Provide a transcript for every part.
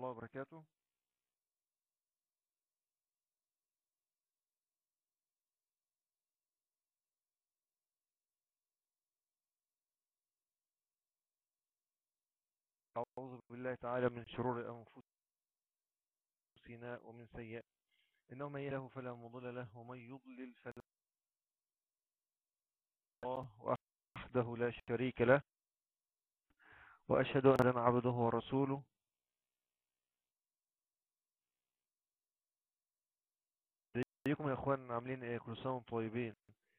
الله وبركاته أعوذ بالله تعالى من شرور أنفسنا ومن سيئات إنه من يله فلا مضل له ومن يضلل فلا الله وحده لا شريك له وأشهد أن عبده ورسوله ازيكم يا اخوان عاملين ايه كل سنه وانتم طيبين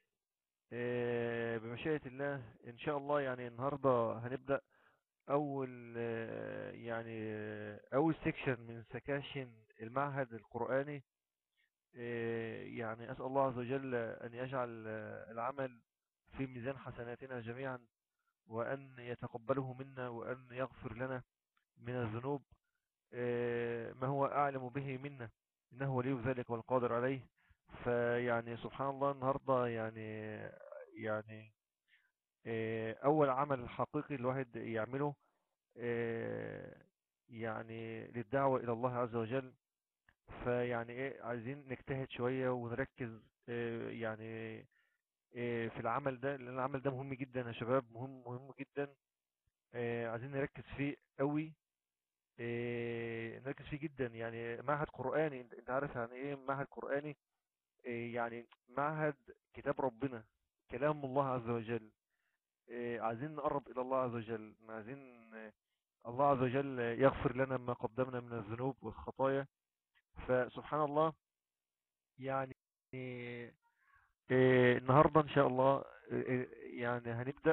إيه بمشيئة الله ان شاء الله يعني النهارده هنبدأ اول آه، يعني آه، اول سيكشن من سكاشن المعهد القرآني إيه يعني اسأل الله عز وجل ان يجعل آه، العمل في ميزان حسناتنا جميعا وان يتقبله منا وان يغفر لنا من الذنوب آه، ما هو أعلم به منا إنه ولي ذلك والقادر عليه فيعني سبحان الله النهاردة يعني يعني آه، أول عمل حقيقي الواحد يعمله آه، يعني للدعوة إلى الله عز وجل فيعني إيه عايزين نجتهد شوية ونركز آه، يعني آه، في العمل ده لأن العمل ده مهم جدا يا شباب مهم مهم جدا آه، عايزين نركز فيه قوي إيه، نركز فيه جدا يعني معهد قرآني انت انت عارف يعني ايه معهد قرآني إيه، يعني معهد كتاب ربنا كلام الله عز وجل إيه، عايزين نقرب إلى الله عز وجل عايزين آه، الله عز وجل يغفر لنا ما قدمنا من الذنوب والخطايا فسبحان الله يعني إيه، النهاردة إن شاء الله إيه، يعني هنبدأ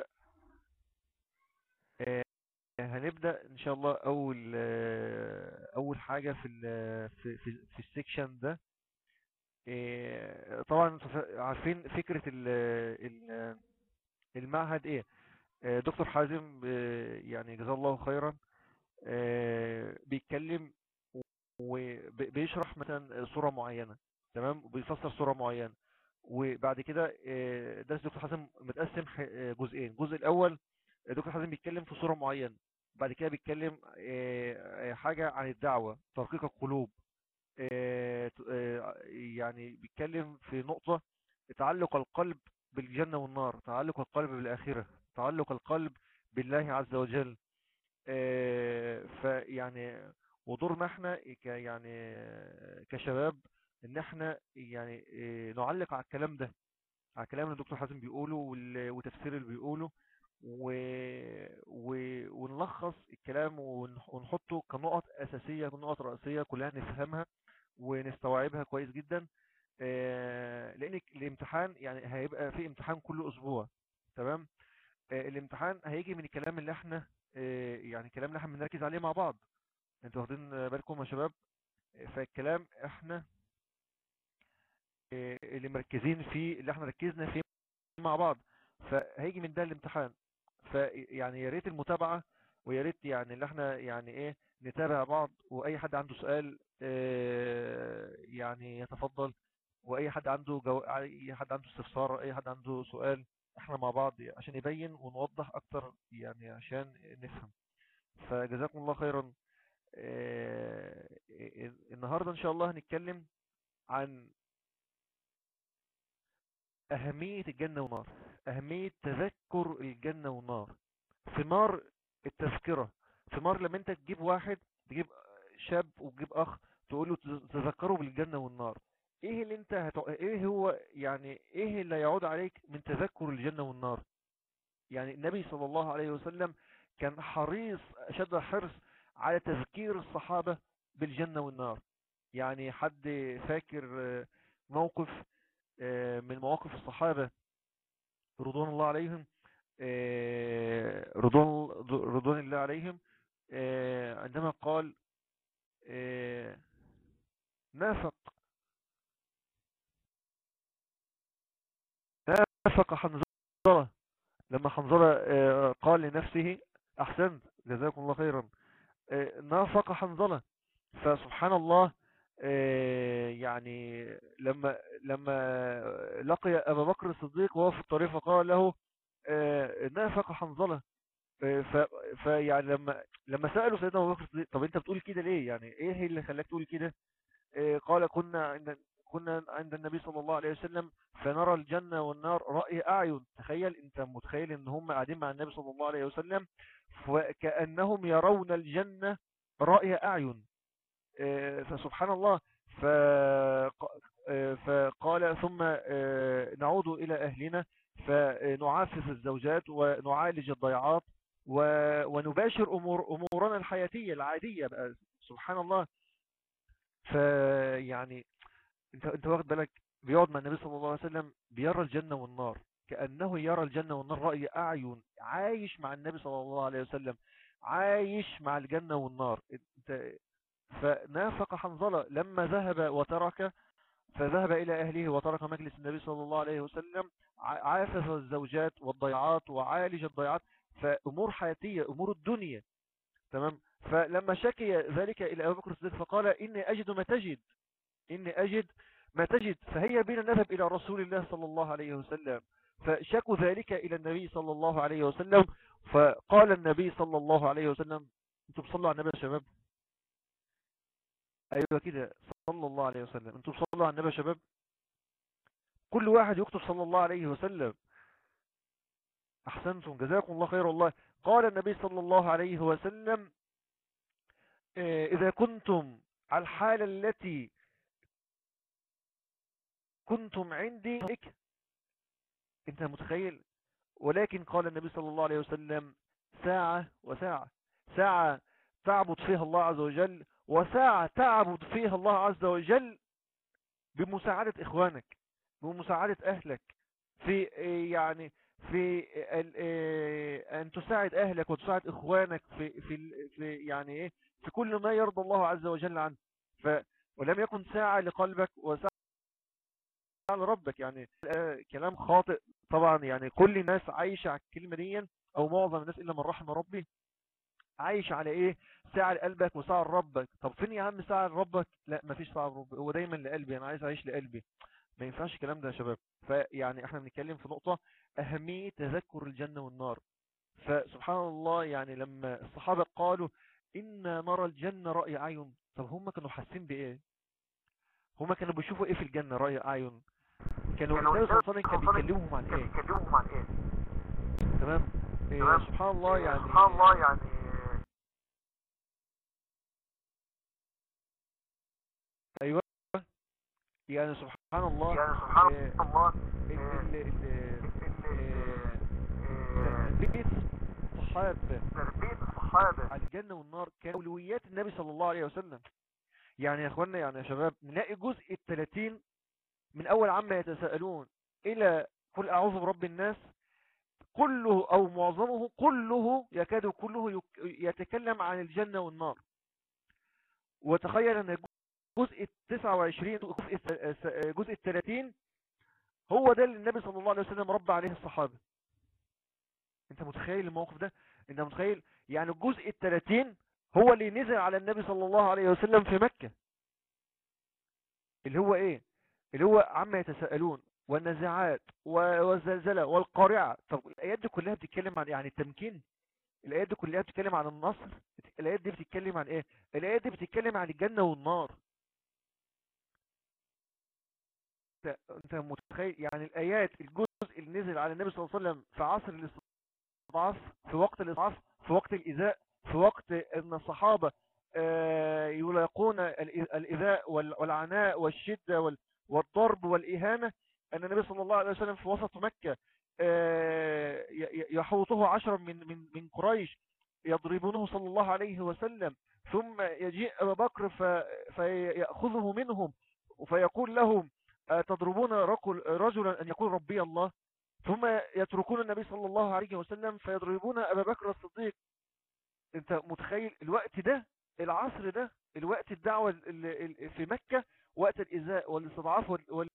آه، هنبدأ إن شاء الله أول آه، أول حاجة في ال في في, في السكشن ده آه، طبعا انتوا فا- عارفين فكرة ال- ال- المعهد إيه آه، دكتور حازم آه، يعني جزاه الله خيرا آه، بيتكلم وبيشرح مثلا صورة معينة تمام وبيفسر صورة معينة وبعد كده آه، درس دكتور حازم متقسم ح- آه، جزئين الجزء الأول آه، دكتور حازم بيتكلم في صورة معينة بعد كده بيتكلم آه، آه، حاجة عن الدعوة ترقيق القلوب آه، ت- آه، يعني بيتكلم في نقطة تعلق القلب بالجنة والنار تعلق القلب بالآخرة تعلق القلب بالله عز وجل آه، فيعني ودورنا احنا ك يعني آه، كشباب ان احنا يعني آه، نعلق على الكلام ده على الكلام اللي الدكتور حازم بيقوله وال- وتفسير اللي بيقوله و... و... ونلخص الكلام ون- ونحطه كنقط أساسية كنقط رئيسية كلها نفهمها ونستوعبها كويس جدا آه، لأن الامتحان يعني هيبقى في امتحان كل أسبوع تمام آه، الامتحان هيجي من الكلام اللي احنا آه، يعني الكلام اللي احنا بنركز عليه مع بعض انتوا واخدين بالكم يا شباب آه، فالكلام احنا آه، اللي مركزين فيه اللي احنا ركزنا فيه مع بعض فهيجي من ده الامتحان فيعني يا ريت المتابعة ويا ريت يعني اللي احنا يعني ايه نتابع بعض واي حد عنده سؤال آه، يعني يتفضل واي حد عنده جو... اي حد عنده استفسار اي حد عنده سؤال احنا مع بعض عشان يبين ونوضح اكتر يعني عشان نفهم فجزاكم الله خيرا آه، النهاردة ان شاء الله هنتكلم عن أهمية الجنة والنار أهمية تذكر الجنة والنار ثمار التذكرة ثمار لما انت تجيب واحد تجيب شاب وتجيب أخ تقول له تذكروا بالجنة والنار ايه اللي انت هتع... ايه هو يعني ايه اللي يعود عليك من تذكر الجنة والنار يعني النبي صلى الله عليه وسلم كان حريص أشد الحرص على تذكير الصحابة بالجنة والنار يعني حد فاكر آه، موقف آه، من مواقف الصحابة رضوان الله عليهم آه، رضوان رضوان الله عليهم آه، عندما قال آه، نافق نافق حنظلة لما حنظلة آه، قال لنفسه أحسنت جزاكم الله خيرا آه، نافق حنظلة فسبحان الله آه، يعني لما لما لقي أبا بكر الصديق وهو في الطريق فقال له آه، نافق حنظلة آه، ف فيعني لما لما سألوا سيدنا ابو بكر الصديق طب انت بتقول كده ليه يعني ايه اللي خلاك تقول كده آه، قال كنا عند كنا عند النبي صلى الله عليه وسلم فنرى الجنة والنار رأي أعين تخيل انت متخيل ان هم قاعدين مع النبي صلى الله عليه وسلم وكأنهم يرون الجنة رأي أعين آه، فسبحان الله آه، فقال ثم آه، نعود إلى أهلنا فنعافف الزوجات ونعالج الضيعات ونباشر أمور أمورنا الحياتية العادية بقى سبحان الله فيعني انت انت واخد بالك بيقعد مع النبي صلى الله عليه وسلم بيرى الجنة والنار كأنه يرى الجنة والنار رأي أعين عايش مع النبي صلى الله عليه وسلم عايش مع الجنة والنار انت فنافق حنظلة لما ذهب وترك فذهب إلى أهله وترك مجلس النبي صلى الله عليه وسلم عافف الزوجات والضيعات وعالج الضيعات فأمور حياتية أمور الدنيا تمام فلما شكي ذلك إلى أبو بكر الصديق فقال إني أجد ما تجد إني أجد ما تجد فهي بنا نذهب إلى رسول الله صلى الله عليه وسلم فشكوا ذلك إلى النبي صلى الله عليه وسلم فقال النبي صلى الله عليه وسلم انتم بصلوا على النبي يا شباب ايوه كده صلى الله عليه وسلم انتم بصلوا على النبي يا شباب كل واحد يكتب صلى الله عليه وسلم احسنتم جزاكم الله خير والله قال النبي صلى الله عليه وسلم آه، اذا كنتم على الحالة التي كنتم عندي انت متخيل ولكن قال النبي صلى الله عليه وسلم ساعة وساعة ساعة تعبد فيها الله عز وجل وساعة تعبد فيها الله عز وجل بمساعدة إخوانك بمساعدة أهلك في يعني في أن تساعد أهلك وتساعد إخوانك في في في يعني إيه في كل ما يرضى الله عز وجل عنه ف ولم يكن ساعة لقلبك وساعة لربك يعني كلام خاطئ طبعا يعني كل الناس عايشة على الكلمة دي او معظم الناس الا من رحم ربي عايش على ايه ساعة لقلبك وساعة لربك طب فين يا عم ساعة لربك لا مفيش ساعة لربك هو دايما لقلبي انا عايز اعيش لقلبي ما ينفعش الكلام ده يا شباب فيعني احنا بنتكلم في نقطة اهمية تذكر الجنة والنار فسبحان الله يعني لما الصحابة قالوا إن نرى الجنة رأي عين طب هم كانوا حاسين بإيه هم كانوا بيشوفوا إيه في الجنة رأي عين كانوا النبي صلى الله عليه وسلم كان بيكلمهم عن ايه بيكلمهم عن ايه تمام إيه سبحان الله يعني سبحان الله يعني ايوه يعني سبحان الله يعني سبحان إيه الله تربية الصحابة تربية الصحابة على الجنة والنار كان أولويات النبي صلى الله عليه وسلم يعني يا اخوانا يعني يا شباب نلاقي جزء الثلاثين من أول عما يتساءلون إلى قل أعوذ برب الناس كله أو معظمه كله يكاد كله يتكلم عن الجنة والنار وتخيل أن جزء التسعة وعشرين جزء الثلاثين هو ده اللي النبي صلى الله عليه وسلم ربى عليه الصحابة انت متخيل الموقف ده انت متخيل يعني الجزء الثلاثين هو اللي نزل على النبي صلى الله عليه وسلم في مكة اللي هو ايه اللي هو عما يتساءلون والنزاعات والزلزلة والقارعة طب الآيات دي كلها بتتكلم عن يعني التمكين الآيات دي كلها بتتكلم عن النصر الآيات دي بتتكلم عن ايه الآيات دي بتتكلم عن الجنة والنار انت متخيل يعني الآيات الجزء اللي نزل على النبي صلى الله عليه وسلم في عصر الاستضعاف في وقت الاستضعاف في وقت الإيذاء في وقت ان الصحابة آه، يلاقون الإيذاء والعناء والشدة والضرب والإهانة أن النبي صلى الله عليه وسلم في وسط مكة آه، يحوطه عشرا من من من قريش يضربونه صلى الله عليه وسلم ثم يجيء أبا بكر فيأخذه منهم فيقول لهم تضربون رجلا أن يقول ربي الله ثم يتركون النبي صلى الله عليه وسلم فيضربون أبا بكر الصديق انت متخيل الوقت ده العصر ده الوقت الدعوة في مكة وقت الإزاء والاستضعاف وال...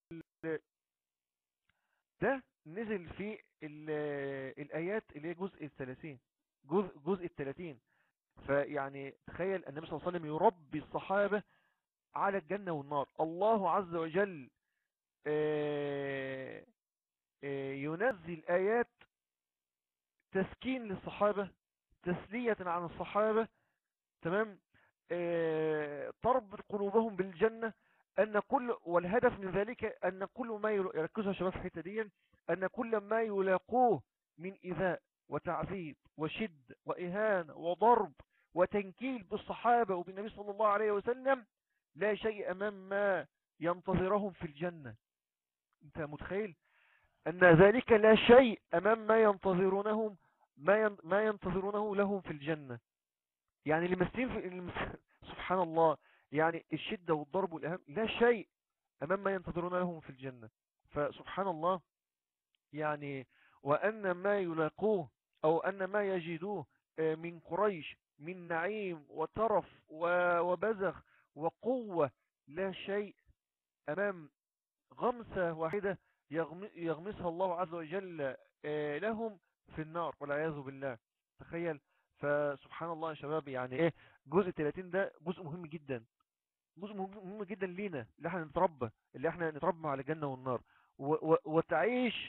ده نزل في الآيات اللي هي جزء الثلاثين جزء, جزء الثلاثين فيعني تخيل النبي صلى الله عليه وسلم يربي الصحابة على الجنة والنار الله عز وجل آه، آه، ينزل آيات تسكين للصحابة تسلية عن الصحابة تمام آه، تربط قلوبهم بالجنة أن كل والهدف من ذلك أن كل ما يركزها شباب في الحتة دي أن كل ما يلاقوه من إذاء وتعذيب وشد وإهانة وضرب وتنكيل بالصحابة وبالنبي صلى الله عليه وسلم لا شيء أمام ما ينتظرهم في الجنة انت متخيل أن ذلك لا شيء أمام ما ينتظرونهم ما ما ينتظرونه لهم في الجنة يعني اللي ماسكين في سبحان الله يعني الشدة والضرب والإهام لا شيء أمام ما ينتظرون لهم في الجنة فسبحان الله يعني وأن ما يلاقوه أو أن ما يجدوه آه، من قريش من نعيم وترف وبزغ وقوة لا شيء أمام غمسة واحدة يغمسها الله عز وجل آه، لهم في النار والعياذ بالله تخيل فسبحان الله يا شباب يعني ايه جزء 30 ده جزء مهم جدا جزء مهم جدا لينا اللي احنا نتربى اللي احنا نتربى على الجنة والنار وتعيش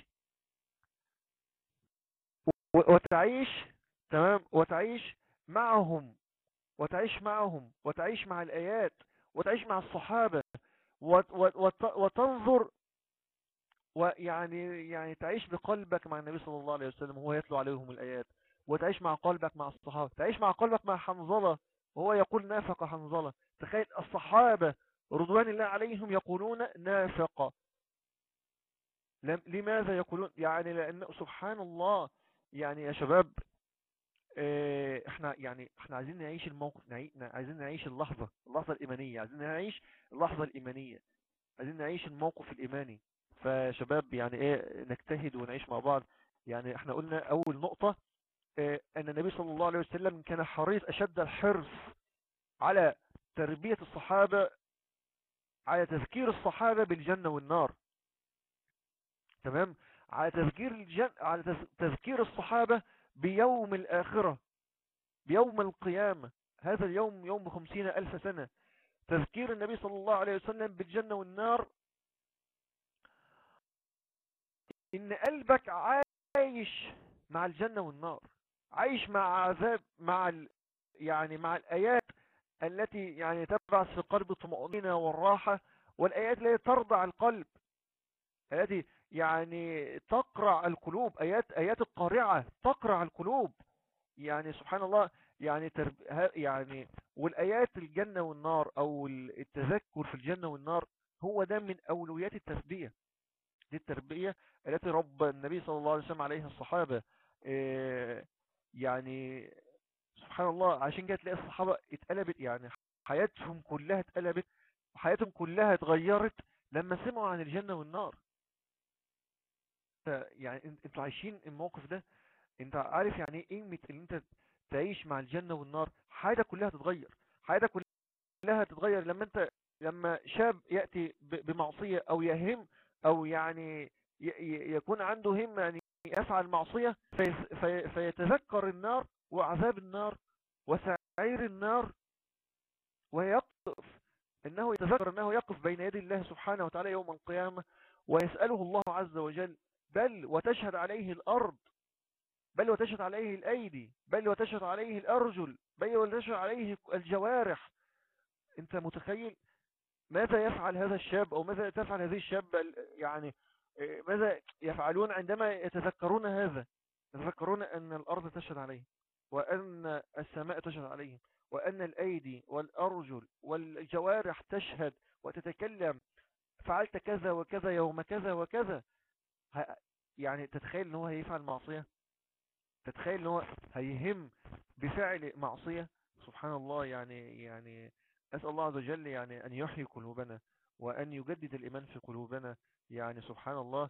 وتعيش تمام وتعيش معهم وتعيش معهم وتعيش مع الآيات وتعيش مع الصحابة وتنظر ويعني يعني تعيش بقلبك مع النبي صلى الله عليه وسلم وهو يتلو عليهم الآيات وتعيش مع قلبك مع الصحابة تعيش مع قلبك مع حنظلة وهو يقول نافق حنظلة تخيل الصحابة رضوان الله عليهم يقولون نافق لماذا يقولون يعني لأن سبحان الله يعني يا شباب آه، احنا يعني احنا عايزين نعيش الموقف عايزين نعيش اللحظة اللحظة الإيمانية عايزين نعيش اللحظة الإيمانية عايزين نعيش الموقف الإيماني فشباب يعني ايه نجتهد ونعيش مع بعض يعني احنا قلنا أول نقطة اه أن النبي صلى الله عليه وسلم كان حريص أشد الحرص على تربية الصحابة على تذكير الصحابة بالجنة والنار تمام على تذكير الجن... على تذكير الصحابة بيوم الآخرة بيوم القيامة هذا اليوم يوم خمسين ألف سنة تذكير النبي صلى الله عليه وسلم بالجنة والنار إن قلبك عايش مع الجنة والنار عايش مع عذاب مع ال... يعني مع الآيات التي يعني تبعث في قلب الطمأنينة والراحة والآيات التي ترضع القلب التي يعني تقرع القلوب آيات آيات القارعة تقرع القلوب يعني سبحان الله يعني ترب... يعني والآيات الجنة والنار أو التذكر في الجنة والنار هو ده من أولويات التربية دي التربية التي رب النبي صلى الله عليه وسلم عليها الصحابة آه، يعني سبحان الله عشان كده تلاقي الصحابة اتقلبت يعني حياتهم كلها اتقلبت وحياتهم كلها اتغيرت لما سمعوا عن الجنة والنار يعني انتوا عايشين الموقف ده انت عارف يعني ايه قيمة ان انت تعيش مع الجنة والنار حياتك كلها تتغير حياتك كلها تتغير لما انت لما شاب يأتي بمعصية او يهم او يعني يكون عنده هم يعني يفعل معصية في فيتذكر النار وعذاب النار وسعير النار ويقف انه يتذكر انه يقف بين يدي الله سبحانه وتعالى يوم القيامة ويسأله الله عز وجل بل وتشهد عليه الأرض بل وتشهد عليه الأيدي بل وتشهد عليه الأرجل بل وتشهد عليه الجوارح انت متخيل ماذا يفعل هذا الشاب او ماذا تفعل هذه الشاب يعني ماذا يفعلون عندما يتذكرون هذا يتذكرون أن الأرض تشهد عليه وأن السماء تشهد عليهم وأن الأيدي والأرجل والجوارح تشهد وتتكلم فعلت كذا وكذا يوم كذا وكذا يعني تتخيل أنه هيفعل معصية تتخيل أنه هيهم بفعل معصية سبحان الله يعني يعني أسأل الله عز وجل يعني أن يحيي قلوبنا وأن يجدد الإيمان في قلوبنا يعني سبحان الله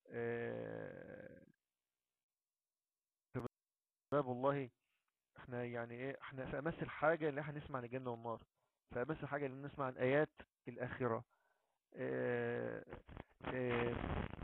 باب الله احنا يعني ايه احنا في امس الحاجة اللي احنا نسمع عن الجنة والنار في امس الحاجة اللي نسمع عن ايات الاخرة اه اه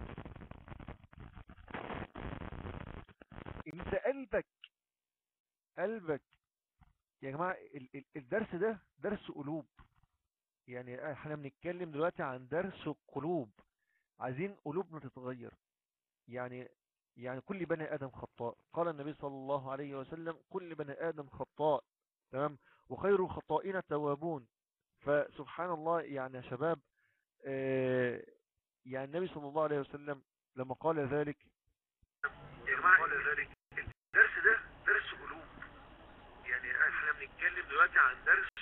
انت قلبك قلبك يا جماعة الدرس ده درس قلوب يعني احنا بنتكلم دلوقتي عن درس القلوب عايزين قلوبنا تتغير يعني يعني كل بني آدم خطاء قال النبي صلى الله عليه وسلم كل بني آدم خطاء تمام وخير الخطائين التوابون فسبحان الله يعني يا شباب آه، يعني النبي صلى الله عليه وسلم لما قال ذلك يا جماعة ذلك الدرس ده درس قلوب يعني احنا بنتكلم دلوقتي عن درس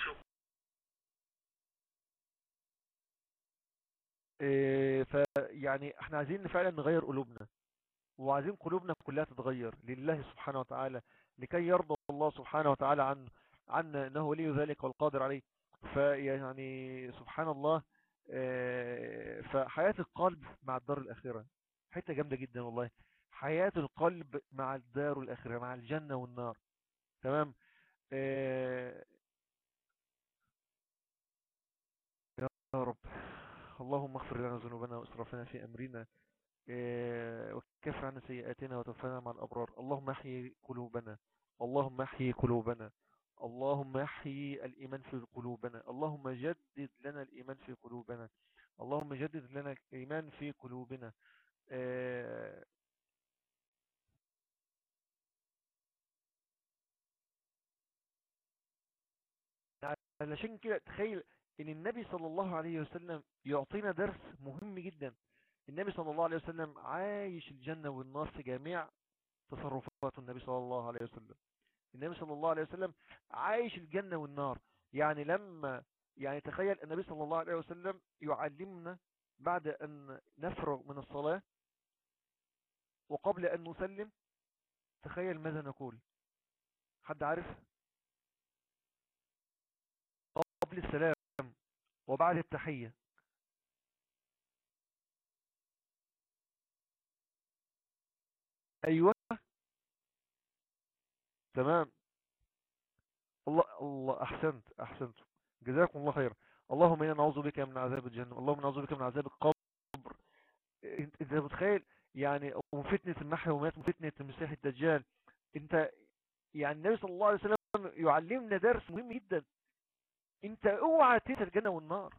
آه، فيعني احنا عايزين فعلا نغير قلوبنا وعايزين قلوبنا كلها تتغير لله سبحانه وتعالى لكي يرضى الله سبحانه وتعالى عن عنا انه ولي ذلك والقادر عليه فيعني سبحان الله آه، فحياة القلب مع الدار الآخرة حتة جامدة جدا والله حياة القلب مع الدار الآخرة مع الجنة والنار تمام آه، يا رب اللهم اغفر لنا ذنوبنا واسرافنا في أمرنا آه، وكفر عنا سيئاتنا وتوفنا مع الأبرار اللهم احيي قلوبنا اللهم احيي قلوبنا اللهم احيي الإيمان في قلوبنا اللهم جدد لنا الإيمان في قلوبنا اللهم جدد لنا الإيمان في قلوبنا آه، علشان كده تخيل ان النبي صلى الله عليه وسلم يعطينا درس مهم جدا النبي صلى الله عليه وسلم عايش الجنة والنار في جميع تصرفات النبي صلى الله عليه وسلم النبي صلى الله عليه وسلم عايش الجنة والنار يعني لما يعني تخيل النبي صلى الله عليه وسلم يعلمنا بعد أن نفرغ من الصلاة وقبل أن نسلم تخيل ماذا نقول حد عارف قبل السلام وبعد التحية أيوة تمام الله الله أحسنت أحسنت جزاكم الله خير اللهم إنا نعوذ بك من عذاب الجنة اللهم نعوذ بك من عذاب القبر انت إنت متخيل يعني وفتنة المحيا ومات وفتنة المسيح الدجال انت يعني النبي صلى الله عليه وسلم يعلمنا درس مهم جدا انت اوعى تنسى الجنة والنار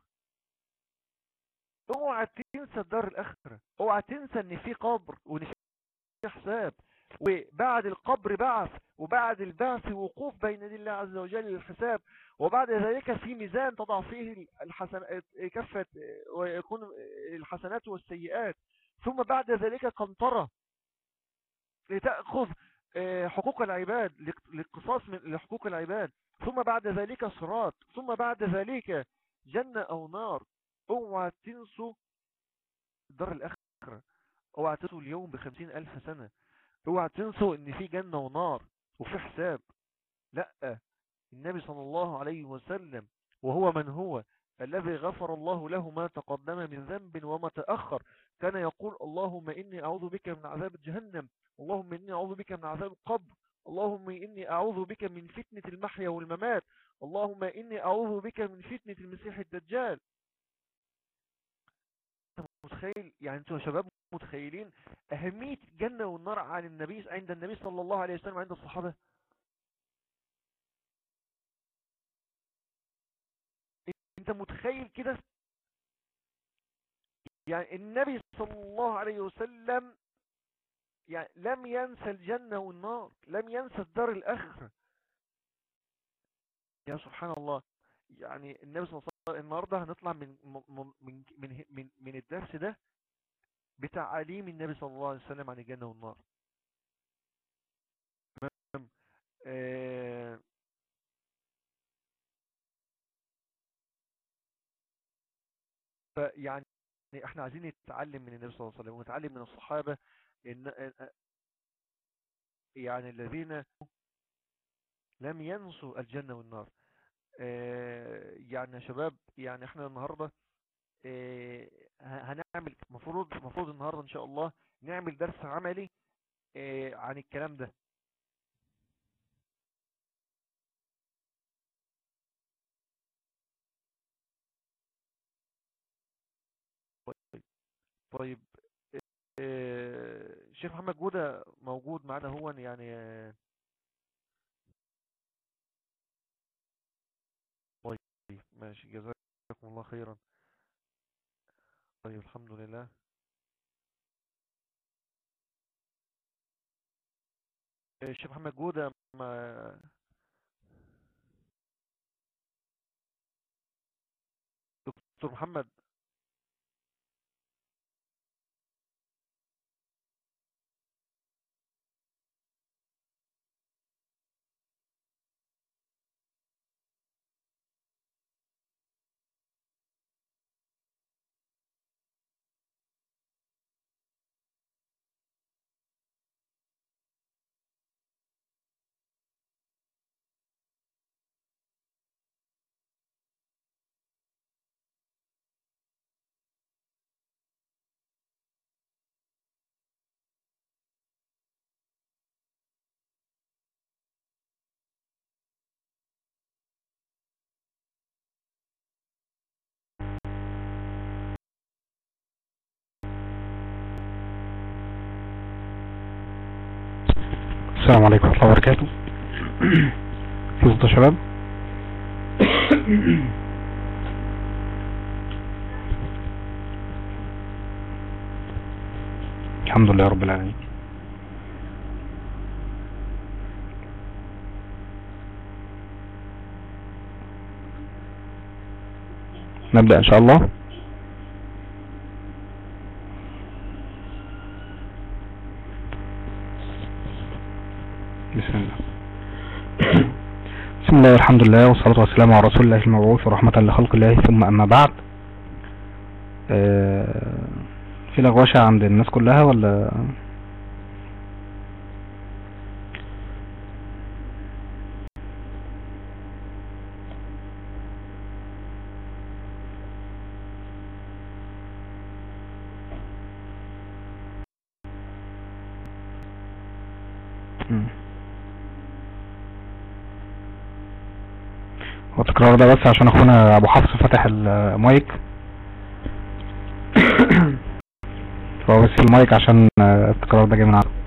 اوعى تنسى الدار الاخرة اوعى تنسى ان في قبر وان في حساب وبعد القبر بعث وبعد البعث وقوف بين يدي الله عز وجل للحساب وبعد ذلك في ميزان تضع فيه الحسن كفة ويكون الحسنات والسيئات ثم بعد ذلك قنطرة لتأخذ آه، حقوق العباد للقصاص من لحقوق العباد ثم بعد ذلك صراط ثم بعد ذلك جنة أو نار اوعى تنسوا دار الآخرة اوعى تنسوا اليوم بخمسين ألف سنة اوعى تنسوا ان في جنة ونار وفي حساب لا النبي صلى الله عليه وسلم وهو من هو الذي غفر الله له ما تقدم من ذنب وما تأخر كان يقول اللهم إني أعوذ بك من عذاب جهنم اللهم إني أعوذ بك من عذاب القبر اللهم إني أعوذ بك من فتنة المحيا والممات اللهم إني أعوذ بك من فتنة المسيح الدجال متخيل يعني انتوا يا شباب متخيلين أهمية الجنة والنار عن النبي عند النبي صلى الله عليه وسلم عند الصحابة انت متخيل كده يعني النبي صلى الله عليه وسلم يعني لم ينسى الجنة والنار لم ينسى الدار الآخرة يا سبحان الله يعني النبي صلى الله عليه وسلم النهارده هنطلع من من من من, من الدرس ده بتعاليم النبي صلى الله عليه وسلم عن الجنة والنار تمام آه فيعني احنا عايزين نتعلم من النبي صلى الله عليه وسلم ونتعلم من الصحابة ان يعني الذين لم ينسوا الجنة والنار آه يعني يا شباب يعني احنا النهاردة آه هنعمل مفروض مفروض النهاردة ان شاء الله نعمل درس عملي آه عن الكلام ده طيب الشيخ محمد جودة موجود معنا هو يعني طيب ماشي جزاكم الله خيرا طيب الحمد لله الشيخ محمد جودة ما دكتور محمد السلام عليكم ورحمة الله وبركاته في صوت يا شباب الحمد لله رب العالمين نبدأ إن شاء الله بسم الله بسم الله والحمد لله والصلاة والسلام على رسول الله المبعوث ورحمة لخلق الله ثم أما بعد آه، في لغوشة عند الناس كلها ولا مم. هو التكرار ده بس عشان اخونا ابو حفص فتح المايك هو بس المايك عشان التكرار ده جاي من عنده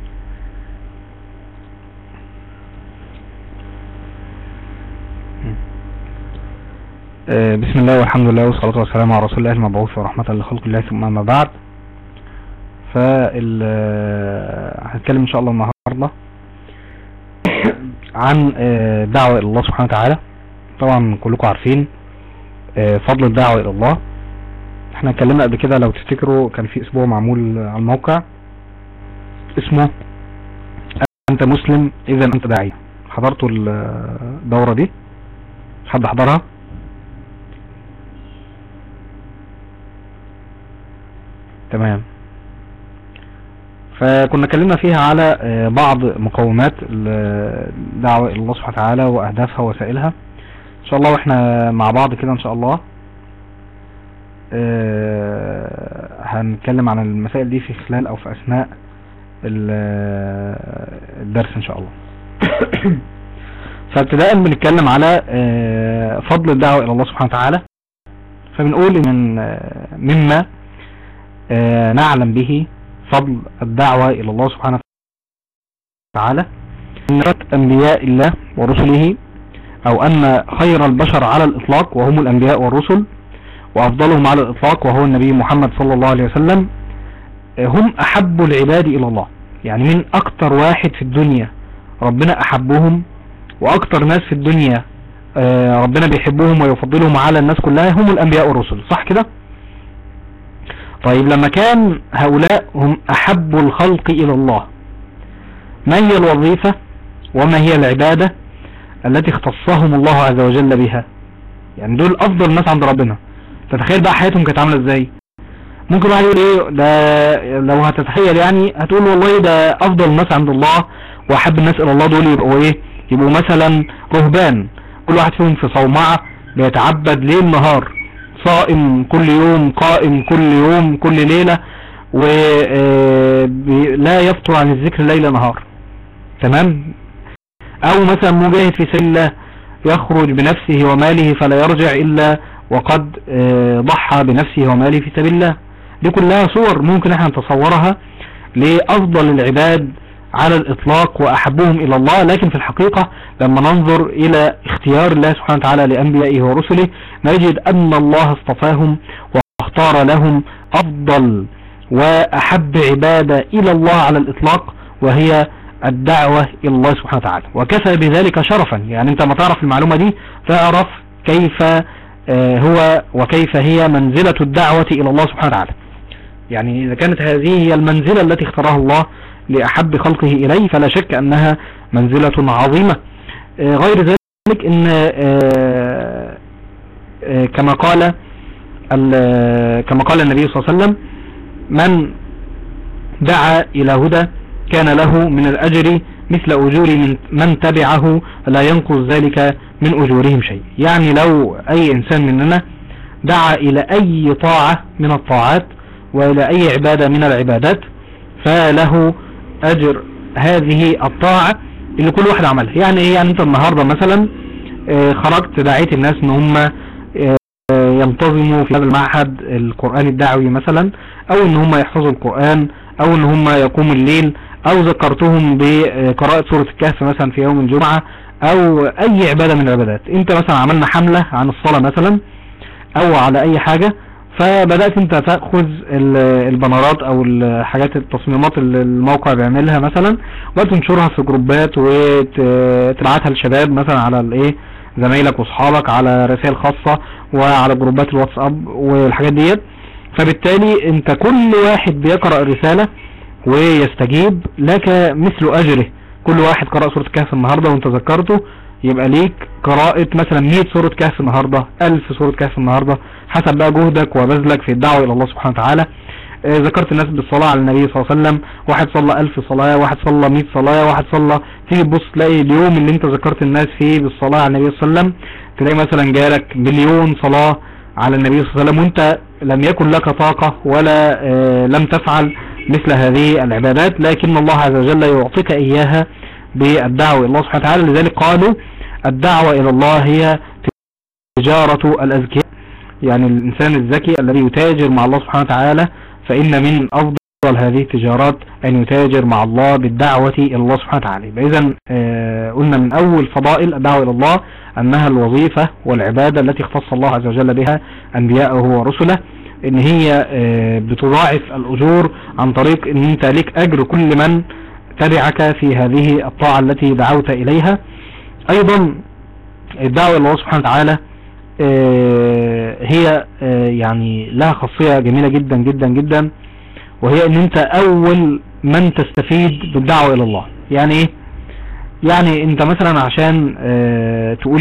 آه، بسم الله والحمد لله والصلاة والسلام على رسول الله المبعوث ورحمة لخلق الله ثم أما بعد فال آه، هنتكلم إن شاء الله النهاردة عن آه، دعوة إلى الله سبحانه وتعالى طبعا كلكم عارفين آه، فضل الدعوة إلى الله احنا اتكلمنا قبل كده لو تفتكروا كان في اسبوع معمول على الموقع اسمه انت مسلم اذا انت داعية حضرتوا الدورة دي حد حضرها تمام فكنا اتكلمنا فيها على آه، بعض مقومات الدعوة الى الله سبحانه وتعالى واهدافها ووسائلها ان شاء الله واحنا مع بعض كده ان شاء الله آه، هنتكلم عن المسائل دي في خلال او في اثناء ال- الدرس ان شاء الله فابتداء بنتكلم على آه، فضل الدعوة الى الله سبحانه وتعالى فبنقول من آه، مما آه، نعلم به فضل الدعوة الى الله سبحانه وتعالى ان انبياء الله ورسله او ان خير البشر على الاطلاق وهم الانبياء والرسل وافضلهم على الاطلاق وهو النبي محمد صلى الله عليه وسلم آه، هم احب العباد الى الله يعني من اكتر واحد في الدنيا ربنا احبهم واكتر ناس في الدنيا آه، ربنا بيحبهم ويفضلهم على الناس كلها هم الانبياء والرسل صح كده طيب لما كان هؤلاء هم احب الخلق الى الله ما هي الوظيفة وما هي العبادة التي اختصهم الله عز وجل بها يعني دول افضل ناس عند ربنا تتخيل بقى حياتهم كانت عامله ازاي ممكن واحد يقول ايه ده لو هتتخيل يعني هتقول والله ده افضل ناس عند الله واحب الناس الى الله دول يبقوا ايه يبقوا مثلا رهبان كل واحد فيهم في صومعة بيتعبد ليل نهار صائم كل يوم قائم كل يوم كل ليلة ولا يفطر عن الذكر ليل نهار تمام او مثلا مجاهد في سبيل الله يخرج بنفسه وماله فلا يرجع الا وقد آه، ضحى بنفسه وماله في سبيل الله دي كلها صور ممكن احنا نتصورها لافضل العباد على الاطلاق واحبهم الى الله لكن في الحقيقة لما ننظر الى اختيار الله سبحانه وتعالى لانبيائه ورسله نجد ان الله اصطفاهم واختار لهم افضل واحب عبادة الى الله على الاطلاق وهي الدعوة إلى الله سبحانه وتعالى وكفى بذلك شرفا يعني أنت ما تعرف المعلومة دي تعرف كيف آه، هو وكيف هي منزلة الدعوة إلى الله سبحانه وتعالى يعني إذا كانت هذه هي المنزلة التي اختارها الله لأحب خلقه إليه فلا شك أنها منزلة عظيمة آه، غير ذلك إن آه، كما قال كما قال النبي صلى الله عليه وسلم من دعا إلى هدى كان له من الأجر مثل أجور من, من تبعه لا ينقص ذلك من أجورهم شيء يعني لو أي إنسان مننا دعا إلى أي طاعة من الطاعات وإلى أي عبادة من العبادات فله أجر هذه الطاعة اللي كل واحد عملها يعني إيه يعني أنت النهاردة مثلا آه، خرجت دعيت الناس ان هم آه، ينتظموا في هذا المعهد القرآن الدعوي مثلا او ان هم يحفظوا القرآن او ان هم يقوموا الليل او ذكرتهم بقراءة سورة الكهف مثلا في يوم الجمعة او اي عبادة من العبادات انت مثلا عملنا حملة عن الصلاة مثلا او على اي حاجة فبدأت انت تأخذ البنرات او الحاجات التصميمات اللي الموقع بيعملها مثلا وتنشرها في جروبات وتبعتها للشباب مثلا على الايه زمايلك واصحابك على رسائل خاصة وعلى جروبات الواتساب والحاجات ديت فبالتالي انت كل واحد بيقرأ الرسالة ويستجيب لك مثل اجره كل واحد قرأ سورة كهف النهاردة وانت ذكرته يبقى ليك قراءة مثلا 100 سورة كهف النهاردة 1000 سورة كهف النهاردة حسب بقى جهدك وبذلك في الدعوة الى الله سبحانه وتعالى آه، ذكرت الناس بالصلاة على النبي صلى الله عليه وسلم واحد صلى 1000 صلاة واحد صلى 100 صلاة واحد صلى تيجي تبص تلاقي اليوم اللي انت ذكرت الناس فيه بالصلاة على النبي صلى الله عليه وسلم تلاقي مثلا جالك مليون صلاة على النبي صلى الله عليه وسلم وانت لم يكن لك طاقة ولا آه، لم تفعل مثل هذه العبادات لكن الله عز وجل يعطيك إياها بالدعوة إلى الله سبحانه وتعالى لذلك قالوا الدعوة إلى الله هي تجارة الأذكياء يعني الإنسان الذكي الذي يتاجر مع الله سبحانه وتعالى فإن من أفضل هذه التجارات أن يتاجر مع الله بالدعوة إلى الله سبحانه وتعالى إذا آه، قلنا من أول فضائل الدعوة إلى الله أنها الوظيفة والعبادة التي اختص الله عز وجل بها أنبياءه ورسله ان هي آه، بتضاعف الاجور عن طريق ان انت لك اجر كل من تبعك في هذه الطاعة التي دعوت اليها ايضا الدعوة الى الله سبحانه وتعالى آه، هي آه، يعني لها خاصية جميلة جدا جدا جدا وهي ان انت اول من تستفيد بالدعوة الى الله يعني ايه يعني انت مثلا عشان تقول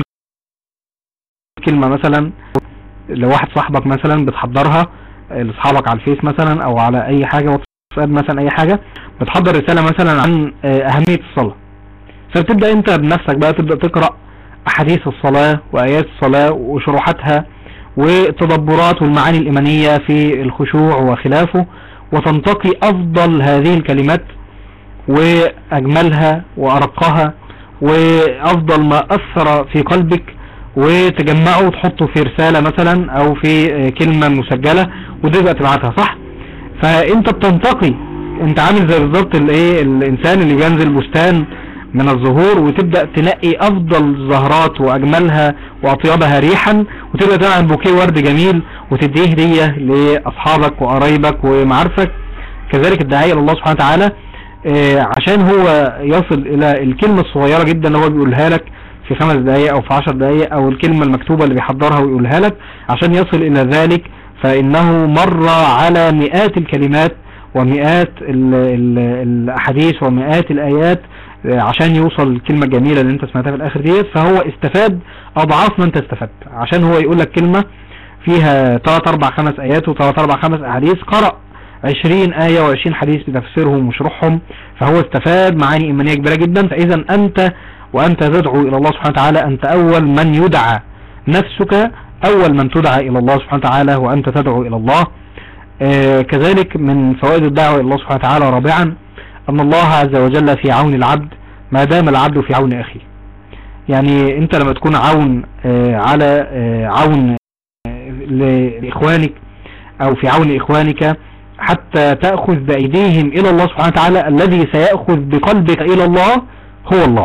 كلمة مثلا لو واحد صاحبك مثلا بتحضرها لاصحابك على الفيس مثلا او على اي حاجة واتساب مثلا اي حاجة بتحضر رسالة مثلا عن آه، اهمية الصلاة فبتبدأ انت بنفسك بقى تبدأ تقرأ احاديث الصلاة وايات الصلاة وشروحاتها والتدبرات والمعاني الايمانية في الخشوع وخلافه وتنتقي افضل هذه الكلمات واجملها وارقها وافضل ما اثر في قلبك وتجمعه وتحطه في رسالة مثلا او في كلمة مسجلة وتبقى تبعتها صح فانت بتنتقي انت عامل زي بالظبط الايه الانسان اللي بينزل بستان من الزهور وتبدأ تنقي افضل الزهرات واجملها واطيبها ريحا وتبدأ تعمل بوكيه ورد جميل وتديه هدية لاصحابك وقرايبك ومعارفك كذلك الداعية لله سبحانه وتعالى آه، عشان هو يصل الى الكلمة الصغيرة جدا اللي هو بيقولها لك في خمس دقايق او في عشر دقايق او الكلمة المكتوبة اللي بيحضرها ويقولها لك عشان يصل الى ذلك فانه مر على مئات الكلمات ومئات الاحاديث ومئات الايات عشان يوصل الكلمة الجميلة اللي انت سمعتها في الاخر ديت فهو استفاد اضعاف ما انت استفدت عشان هو يقول لك كلمة فيها 3 4 5 ايات و 3 4 5 احاديث قرأ 20 آية و20 حديث بتفسيرهم وشروحهم فهو استفاد معاني إيمانية كبيرة جدا فإذا أنت وأنت تدعو إلى الله سبحانه وتعالى أنت أول من يدعى نفسك أول من تدعى إلى الله سبحانه وتعالى وأنت تدعو إلى الله آه كذلك من فوائد الدعوة إلى الله سبحانه وتعالى رابعا أن الله عز وجل في عون العبد ما دام العبد في عون أخيه يعني أنت لما تكون عون آه على آه عون آه، لإخوانك أو في عون إخوانك حتى تأخذ بأيديهم إلى الله سبحانه وتعالى الذي سيأخذ بقلبك إلى الله هو الله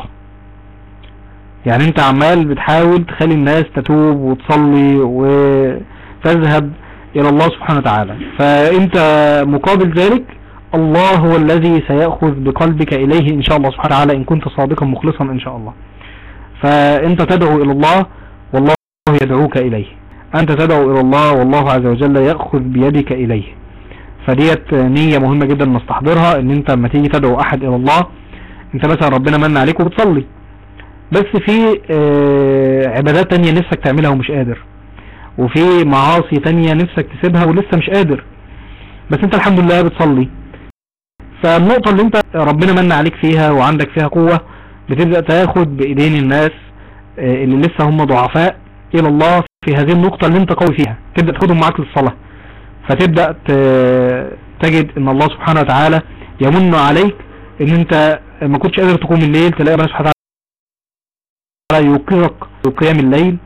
يعني انت عمال بتحاول تخلي الناس تتوب وتصلي وتذهب الى الله سبحانه وتعالى فانت مقابل ذلك الله هو الذي سيأخذ بقلبك إليه إن شاء الله سبحانه وتعالى إن كنت صادقا مخلصا إن شاء الله فأنت تدعو إلى الله والله يدعوك إليه أنت تدعو إلى الله والله عز وجل يأخذ بيدك إليه فديت نية مهمة جدا نستحضرها ان انت لما تيجي تدعو احد الى الله انت مثلا ربنا من عليك وبتصلي بس في آه، عبادات تانية نفسك تعملها ومش قادر وفي معاصي تانية نفسك تسيبها ولسه مش قادر بس انت الحمد لله بتصلي فالنقطة اللي انت ربنا من عليك فيها وعندك فيها قوة بتبدأ تاخد بايدين الناس آه، اللي لسه هم ضعفاء الى الله في هذه النقطة اللي انت قوي فيها تبدأ تاخدهم معاك للصلاة فتبدأ ت- تجد ان الله سبحانه وتعالى يمن عليك ان انت ما كنتش قادر تقوم الليل تلاقي ربنا سبحانه وتعالى يوقظك قيام الليل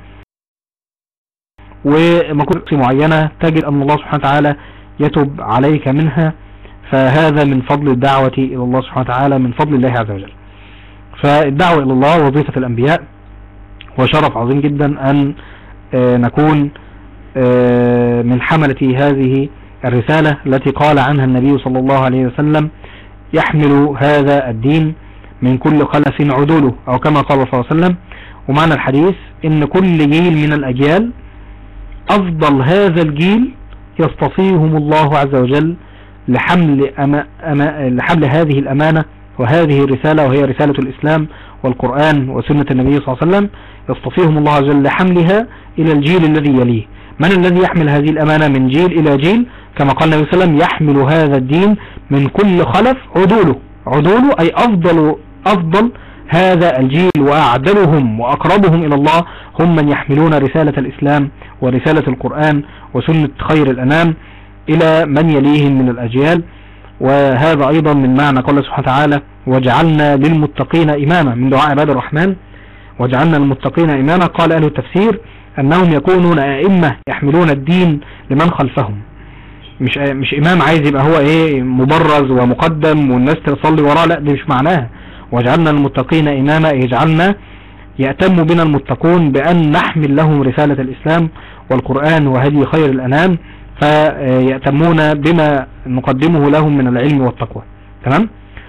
وما كنت معينة تجد ان الله سبحانه وتعالى يتب عليك منها فهذا من فضل الدعوة الى الله سبحانه وتعالى من فضل الله عز وجل فالدعوة الى الله وظيفة الانبياء وشرف عظيم جدا ان آه، نكون آه، من حملة هذه الرسالة التي قال عنها النبي صلى الله عليه وسلم يحمل هذا الدين من كل خلف عدوله او كما قال صلى الله عليه وسلم ومعنى الحديث ان كل جيل من الاجيال افضل هذا الجيل يصطفيهم الله عز وجل لحمل, أما أما لحمل هذه الامانة وهذه الرسالة وهي رسالة الاسلام والقرآن وسنة النبي صلى الله عليه وسلم يصطفيهم الله عز وجل لحملها الى الجيل الذي يليه من الذي يحمل هذه الامانة من جيل الى جيل كما قال النبي صلى الله عليه وسلم يحمل هذا الدين من كل خلف عدوله عدوله اي افضل افضل هذا الجيل واعدلهم واقربهم الى الله هم من يحملون رسالة الاسلام ورسالة القرآن وسنة خير الانام الى من يليهم من الاجيال وهذا ايضا من معنى قال سبحانه وتعالى وجعلنا للمتقين اماما من دعاء عباد الرحمن وجعلنا للمتقين اماما قال اهل التفسير انهم يكونون ائمة يحملون الدين لمن خلفهم مش مش امام عايز يبقى هو ايه مبرز ومقدم والناس تصلي وراه لا دي مش معناها وجعلنا المتقين اماما يجعلنا يأتم بنا المتقون بأن نحمل لهم رسالة الإسلام والقرآن وهدي خير الأنام فيأتمون بما نقدمه لهم من العلم والتقوى تمام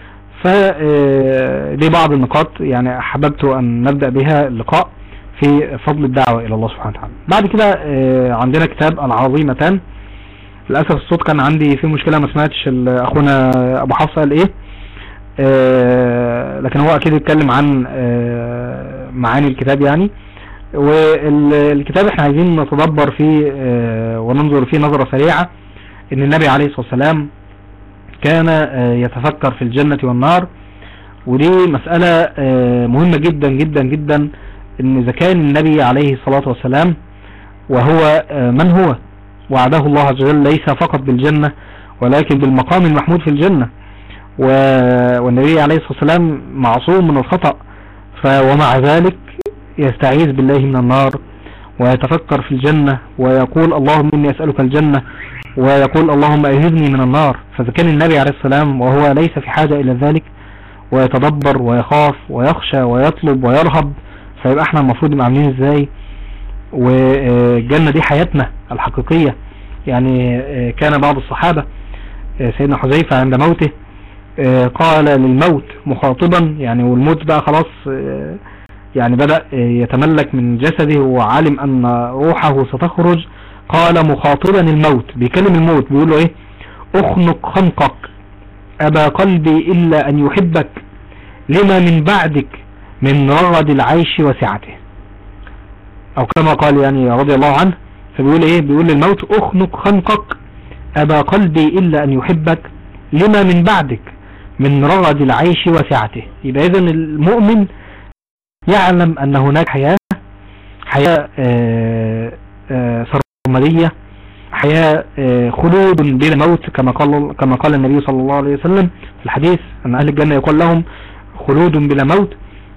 فدي بعض النقاط يعني أحببت أن نبدأ بها اللقاء في فضل الدعوة إلى الله سبحانه وتعالى بعد كده آه، عندنا كتاب العظيمتان للأسف الصوت كان عندي فيه مشكلة ما سمعتش ال- أخونا أبو حفص قال إيه آه، لكن هو أكيد اتكلم عن آه، معاني الكتاب يعني والكتاب احنا عايزين نتدبر فيه آه، وننظر فيه نظرة سريعة ان النبي عليه الصلاة والسلام كان آه، يتفكر في الجنة والنار ودي مسألة آه، مهمة جدا جدا جدا ان اذا كان النبي عليه الصلاة والسلام وهو آه، من هو وعده الله عز وجل ليس فقط بالجنة ولكن بالمقام المحمود في الجنة و- والنبي عليه الصلاة والسلام معصوم من الخطأ ف ومع ذلك يستعيذ بالله من النار ويتفكر في الجنة ويقول اللهم إني أسألك الجنة ويقول اللهم أهذني من النار فإذا كان النبي عليه السلام وهو ليس في حاجة إلى ذلك ويتدبر ويخاف ويخشى ويطلب ويرهب فيبقى احنا المفروض نبقى عاملين ازاي والجنة دي حياتنا الحقيقية يعني آه، كان بعض الصحابة آه، سيدنا حذيفة عند موته آه، قال للموت مخاطبا يعني والموت بقى خلاص آه، يعني بدأ آه، يتملك من جسده وعلم ان روحه ستخرج قال مخاطبا الموت بيكلم الموت بيقول له ايه اخنق خنقك ابا قلبي الا ان يحبك لما من بعدك من رغد العيش وسعته او كما قال يعني رضي الله عنه فبيقول ايه بيقول للموت اخنق خنقك ابا قلبي الا ان يحبك لما من بعدك من رغد العيش وسعته يبقى اذا المؤمن يعلم ان هناك حياة حياة آه، آه، سرمدية حياة آه، خلود بلا موت كما قال كما قال النبي صلى الله عليه وسلم في الحديث ان اهل الجنة يقول لهم خلود بلا موت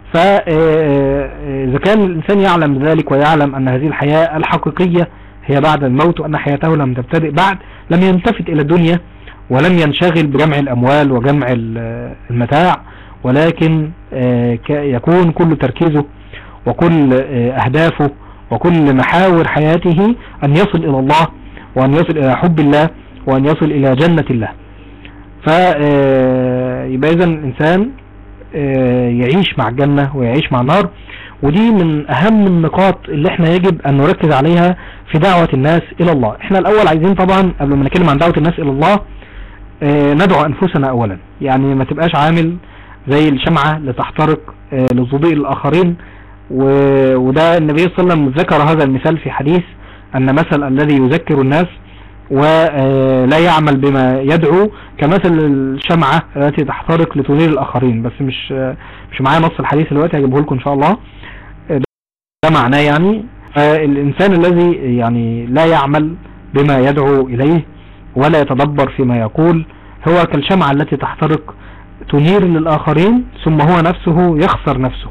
فإذا كان الإنسان يعلم ذلك ويعلم أن هذه الحياة الحقيقية هي بعد الموت وأن حياته لم تبتدئ بعد لم يلتفت إلى الدنيا ولم ينشغل بجمع الأموال وجمع ال- المتاع ولكن آه، ك- يكون كل تركيزه وكل آه، أهدافه وكل محاور حياته أن يصل إلى الله وأن يصل إلى حب الله وأن يصل إلى جنة الله فيبقى اذا الانسان آه، يعيش مع الجنة ويعيش مع النار ودي من اهم النقاط اللي احنا يجب ان نركز عليها في دعوة الناس الى الله احنا الاول عايزين طبعا قبل ما نتكلم عن دعوة الناس الى الله آه، ندعو انفسنا اولا يعني ما تبقاش عامل زي الشمعة اللي تحترق آه، للضوء الاخرين و- وده النبي صلى الله عليه وسلم ذكر هذا المثال في حديث ان مثل الذي يذكر الناس ولا يعمل بما يدعو كمثل الشمعة التي تحترق لتنير الآخرين بس مش مش معايا نص الحديث دلوقتي هجيبه لكم إن شاء الله ده معناه يعني الإنسان الذي يعني لا يعمل بما يدعو إليه ولا يتدبر فيما يقول هو كالشمعة التي تحترق تنير للآخرين ثم هو نفسه يخسر نفسه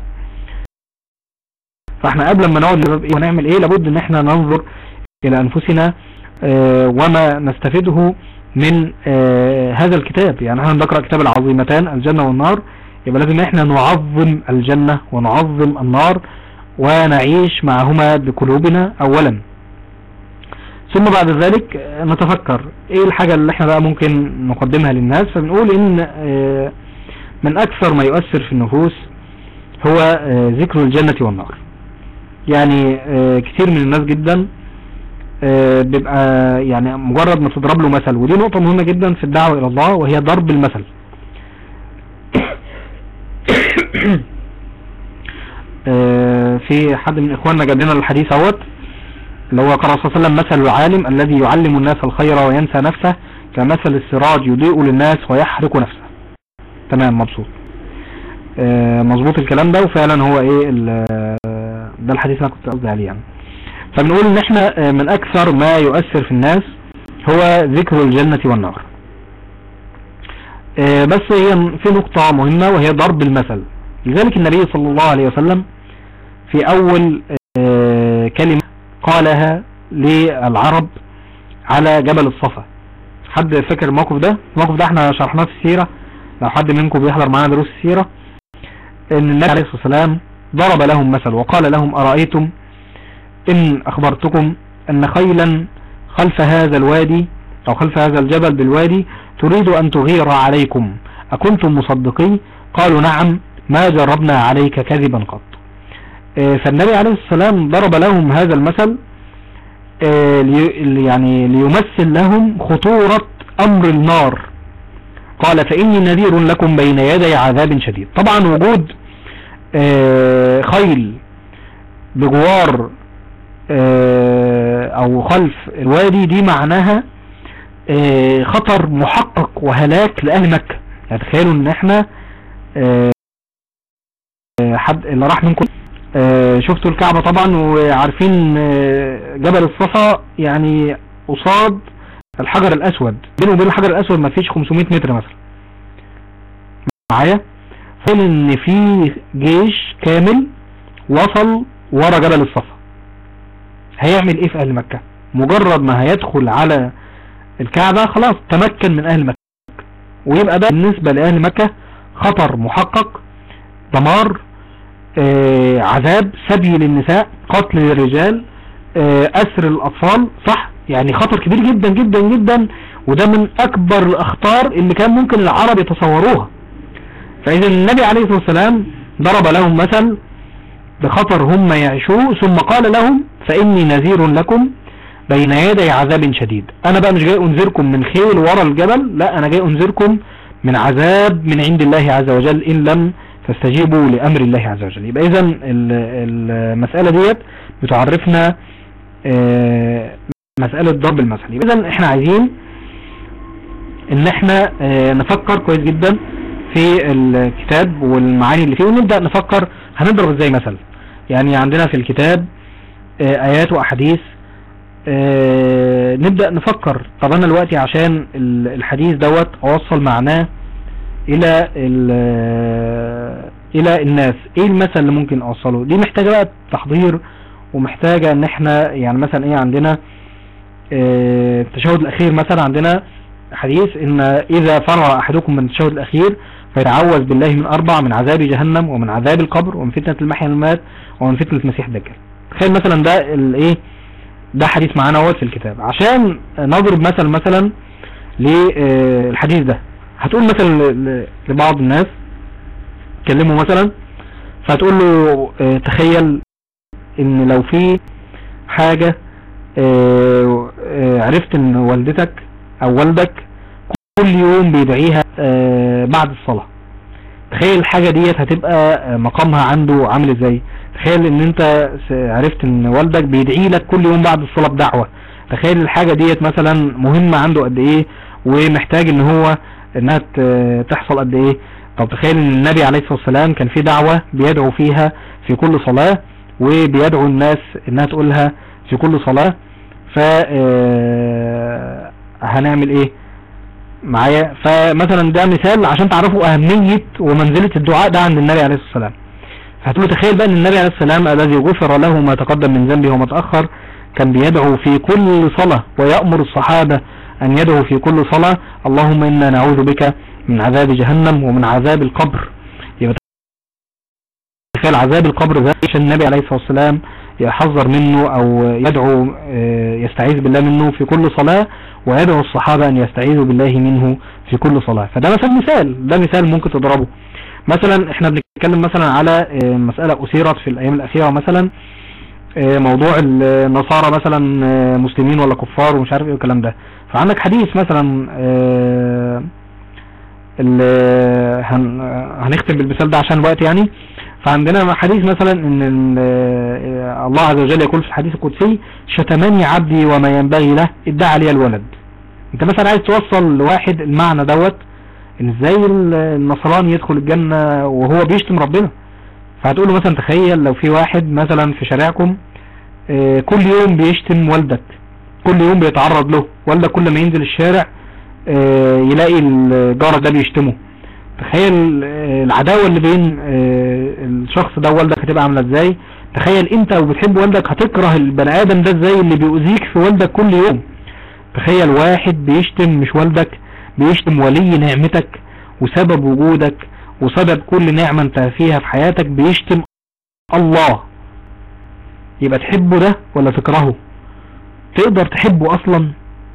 فاحنا قبل ما نقعد نبقى إيه ونعمل ايه لابد ان احنا ننظر الى انفسنا آه، وما نستفيده من آه، هذا الكتاب يعني احنا بنقرأ كتاب العظيمتان الجنة والنار يبقى لازم احنا نعظم الجنة ونعظم النار ونعيش معهما بقلوبنا اولا ثم بعد ذلك آه، نتفكر ايه الحاجة اللي احنا بقى ممكن نقدمها للناس فبنقول ان آه، من اكثر ما يؤثر في النفوس هو آه، ذكر الجنة والنار يعني آه، كتير من الناس جدا آه، بيبقى يعني مجرد ما تضرب له مثل ودي نقطة مهمة جدا في الدعوة إلى الله وهي ضرب المثل آه، في حد من إخواننا جاب لنا الحديث اهوت اللي هو قال صلى الله عليه وسلم مثل العالم الذي يعلم الناس الخير وينسى نفسه كمثل السراج يضيء للناس ويحرق نفسه تمام مبسوط آه، مظبوط الكلام ده وفعلا هو ايه ال- آه، ده الحديث اللي انا كنت قصدي عليه يعني فبنقول ان احنا آه، من اكثر ما يؤثر في الناس هو ذكر الجنة والنار آه، بس هي في نقطة مهمة وهي ضرب المثل لذلك النبي صلى الله عليه وسلم في اول آه، كلمة قالها للعرب على جبل الصفا حد فاكر الموقف ده الموقف ده احنا شرحناه في السيرة لو حد منكم بيحضر معانا دروس السيرة ان النبي عليه الصلاة والسلام ضرب لهم مثل وقال لهم أرأيتم إن أخبرتكم أن خيلا خلف هذا الوادي أو خلف هذا الجبل بالوادي تريد أن تغير عليكم أكنتم مصدقين قالوا نعم ما جربنا عليك كذبا قط آه، فالنبي عليه الصلاة والسلام ضرب لهم هذا المثل آه، لي- يعني ليمثل لهم خطورة أمر النار قال فإني نذير لكم بين يدي عذاب شديد طبعا وجود آه، خيل بجوار آه، او خلف الوادي دي معناها آه، خطر محقق وهلاك لأهل مكة يعني تخيلوا ان احنا آه، آه، حد اللي راح منكم آه، شفتوا الكعبة طبعا وعارفين آه، جبل الصفا يعني قصاد الحجر الاسود بينه وبين الحجر الاسود ما فيش 500 متر مثلا معايا فين ان في جيش كامل وصل ورا جبل الصفا هيعمل ايه في اهل مكة مجرد ما هيدخل على الكعبة خلاص تمكن من اهل مكة ويبقى ده بالنسبة لاهل مكة خطر محقق دمار آه عذاب سبي للنساء قتل للرجال آه اسر الاطفال صح يعني خطر كبير جدا جدا جدا وده من اكبر الاخطار اللي كان ممكن العرب يتصوروها فاذا النبي عليه الصلاة والسلام ضرب لهم مثل بخطر هم يعيشوه ثم قال لهم فاني نذير لكم بين يدي عذاب شديد انا بقى مش جاي انذركم من خيل ورا الجبل لا انا جاي انذركم من عذاب من عند الله عز وجل ان لم تستجيبوا لامر الله عز وجل يبقى اذا المسألة ديت بتعرفنا آه، مسألة ضرب المثل يبقى اذا احنا عايزين ان احنا آه، نفكر كويس جدا في الكتاب والمعاني اللي فيه ونبدأ نفكر هنضرب ازاي مثل يعني عندنا في الكتاب آه، ايات واحاديث آه، نبدأ نفكر طب انا دلوقتي عشان ال- الحديث دوت اوصل معناه الى ال- الى الناس ايه المثل اللي ممكن اوصله دي محتاجة بقى تحضير ومحتاجة ان احنا يعني مثلا ايه عندنا آه، التشهد الاخير مثلا عندنا حديث ان اذا فرغ احدكم من التشهد الاخير فيتعوذ بالله من اربع من عذاب جهنم ومن عذاب القبر ومن فتنة المحيا والممات ومن فتنة المسيح الدجال تخيل مثلا ده الايه ده حديث معانا اهوت في الكتاب عشان نضرب مثل مثلا للحديث ده هتقول مثلا ل- ل- لبعض الناس كلمه مثلا فهتقول له آه، تخيل ان لو في حاجة آه، آه، عرفت ان والدتك او والدك كل يوم بيدعيها آه، بعد الصلاة تخيل الحاجة ديت هتبقى آه، مقامها عنده عامل ازاي تخيل ان انت س- عرفت ان والدك بيدعي لك كل يوم بعد الصلاة بدعوة تخيل الحاجة ديت مثلا مهمة عنده قد ايه ومحتاج ان هو انها ت- تحصل قد ايه طب تخيل ان النبي عليه الصلاة والسلام كان في دعوة بيدعو فيها في كل صلاة وبيدعو الناس انها تقولها في كل صلاة ف آه، هنعمل ايه معايا فمثلا ده مثال عشان تعرفوا اهمية ومنزلة الدعاء ده عند النبي عليه الصلاة والسلام فهتقولوا تخيل بقى ان النبي عليه السلام الذي غفر له ما تقدم من ذنبه وما تأخر كان بيدعو في كل صلاة ويأمر الصحابة ان يدعوا في كل صلاة اللهم انا نعوذ بك من عذاب جهنم ومن عذاب القبر يبقى تخيل عذاب القبر ده عشان النبي عليه الصلاة والسلام يحذر منه او يدعو آه، يستعيذ بالله منه في كل صلاة ويدعو الصحابة ان يستعيذوا بالله منه في كل صلاة فده مثلا مثال ده مثال ممكن تضربه مثلا احنا بنتكلم مثلا على آه، مسألة اثيرت في الايام الاخيرة مثلا آه، موضوع النصارى مثلا آه، مسلمين ولا كفار ومش عارف ايه والكلام ده فعندك حديث مثلا آه، ال- هن هنختم بالمثال ده عشان الوقت يعني فعندنا حديث مثلا ان ال- آه، الله عز وجل يقول في الحديث القدسي شتمني عبدي وما ينبغي له ادعى لي الولد انت مثلا عايز توصل لواحد المعنى دوت ان ازاي ال- النصراني يدخل الجنة وهو بيشتم ربنا فهتقول له مثلا تخيل لو في واحد مثلا في شارعكم آه، كل يوم بيشتم والدك كل يوم بيتعرض له والدك كل ما ينزل الشارع آه، يلاقي الجار ده بيشتمه تخيل آه، العداوة اللي بين آه، الشخص ده ووالدك هتبقى عاملة ازاي تخيل انت وبتحب والدك هتكره البني ادم ده ازاي اللي بيؤذيك في والدك كل يوم تخيل واحد بيشتم مش والدك بيشتم ولي نعمتك وسبب وجودك وسبب كل نعمة انت فيها في حياتك بيشتم الله يبقى تحبه ده ولا تكرهه تقدر تحبه اصلا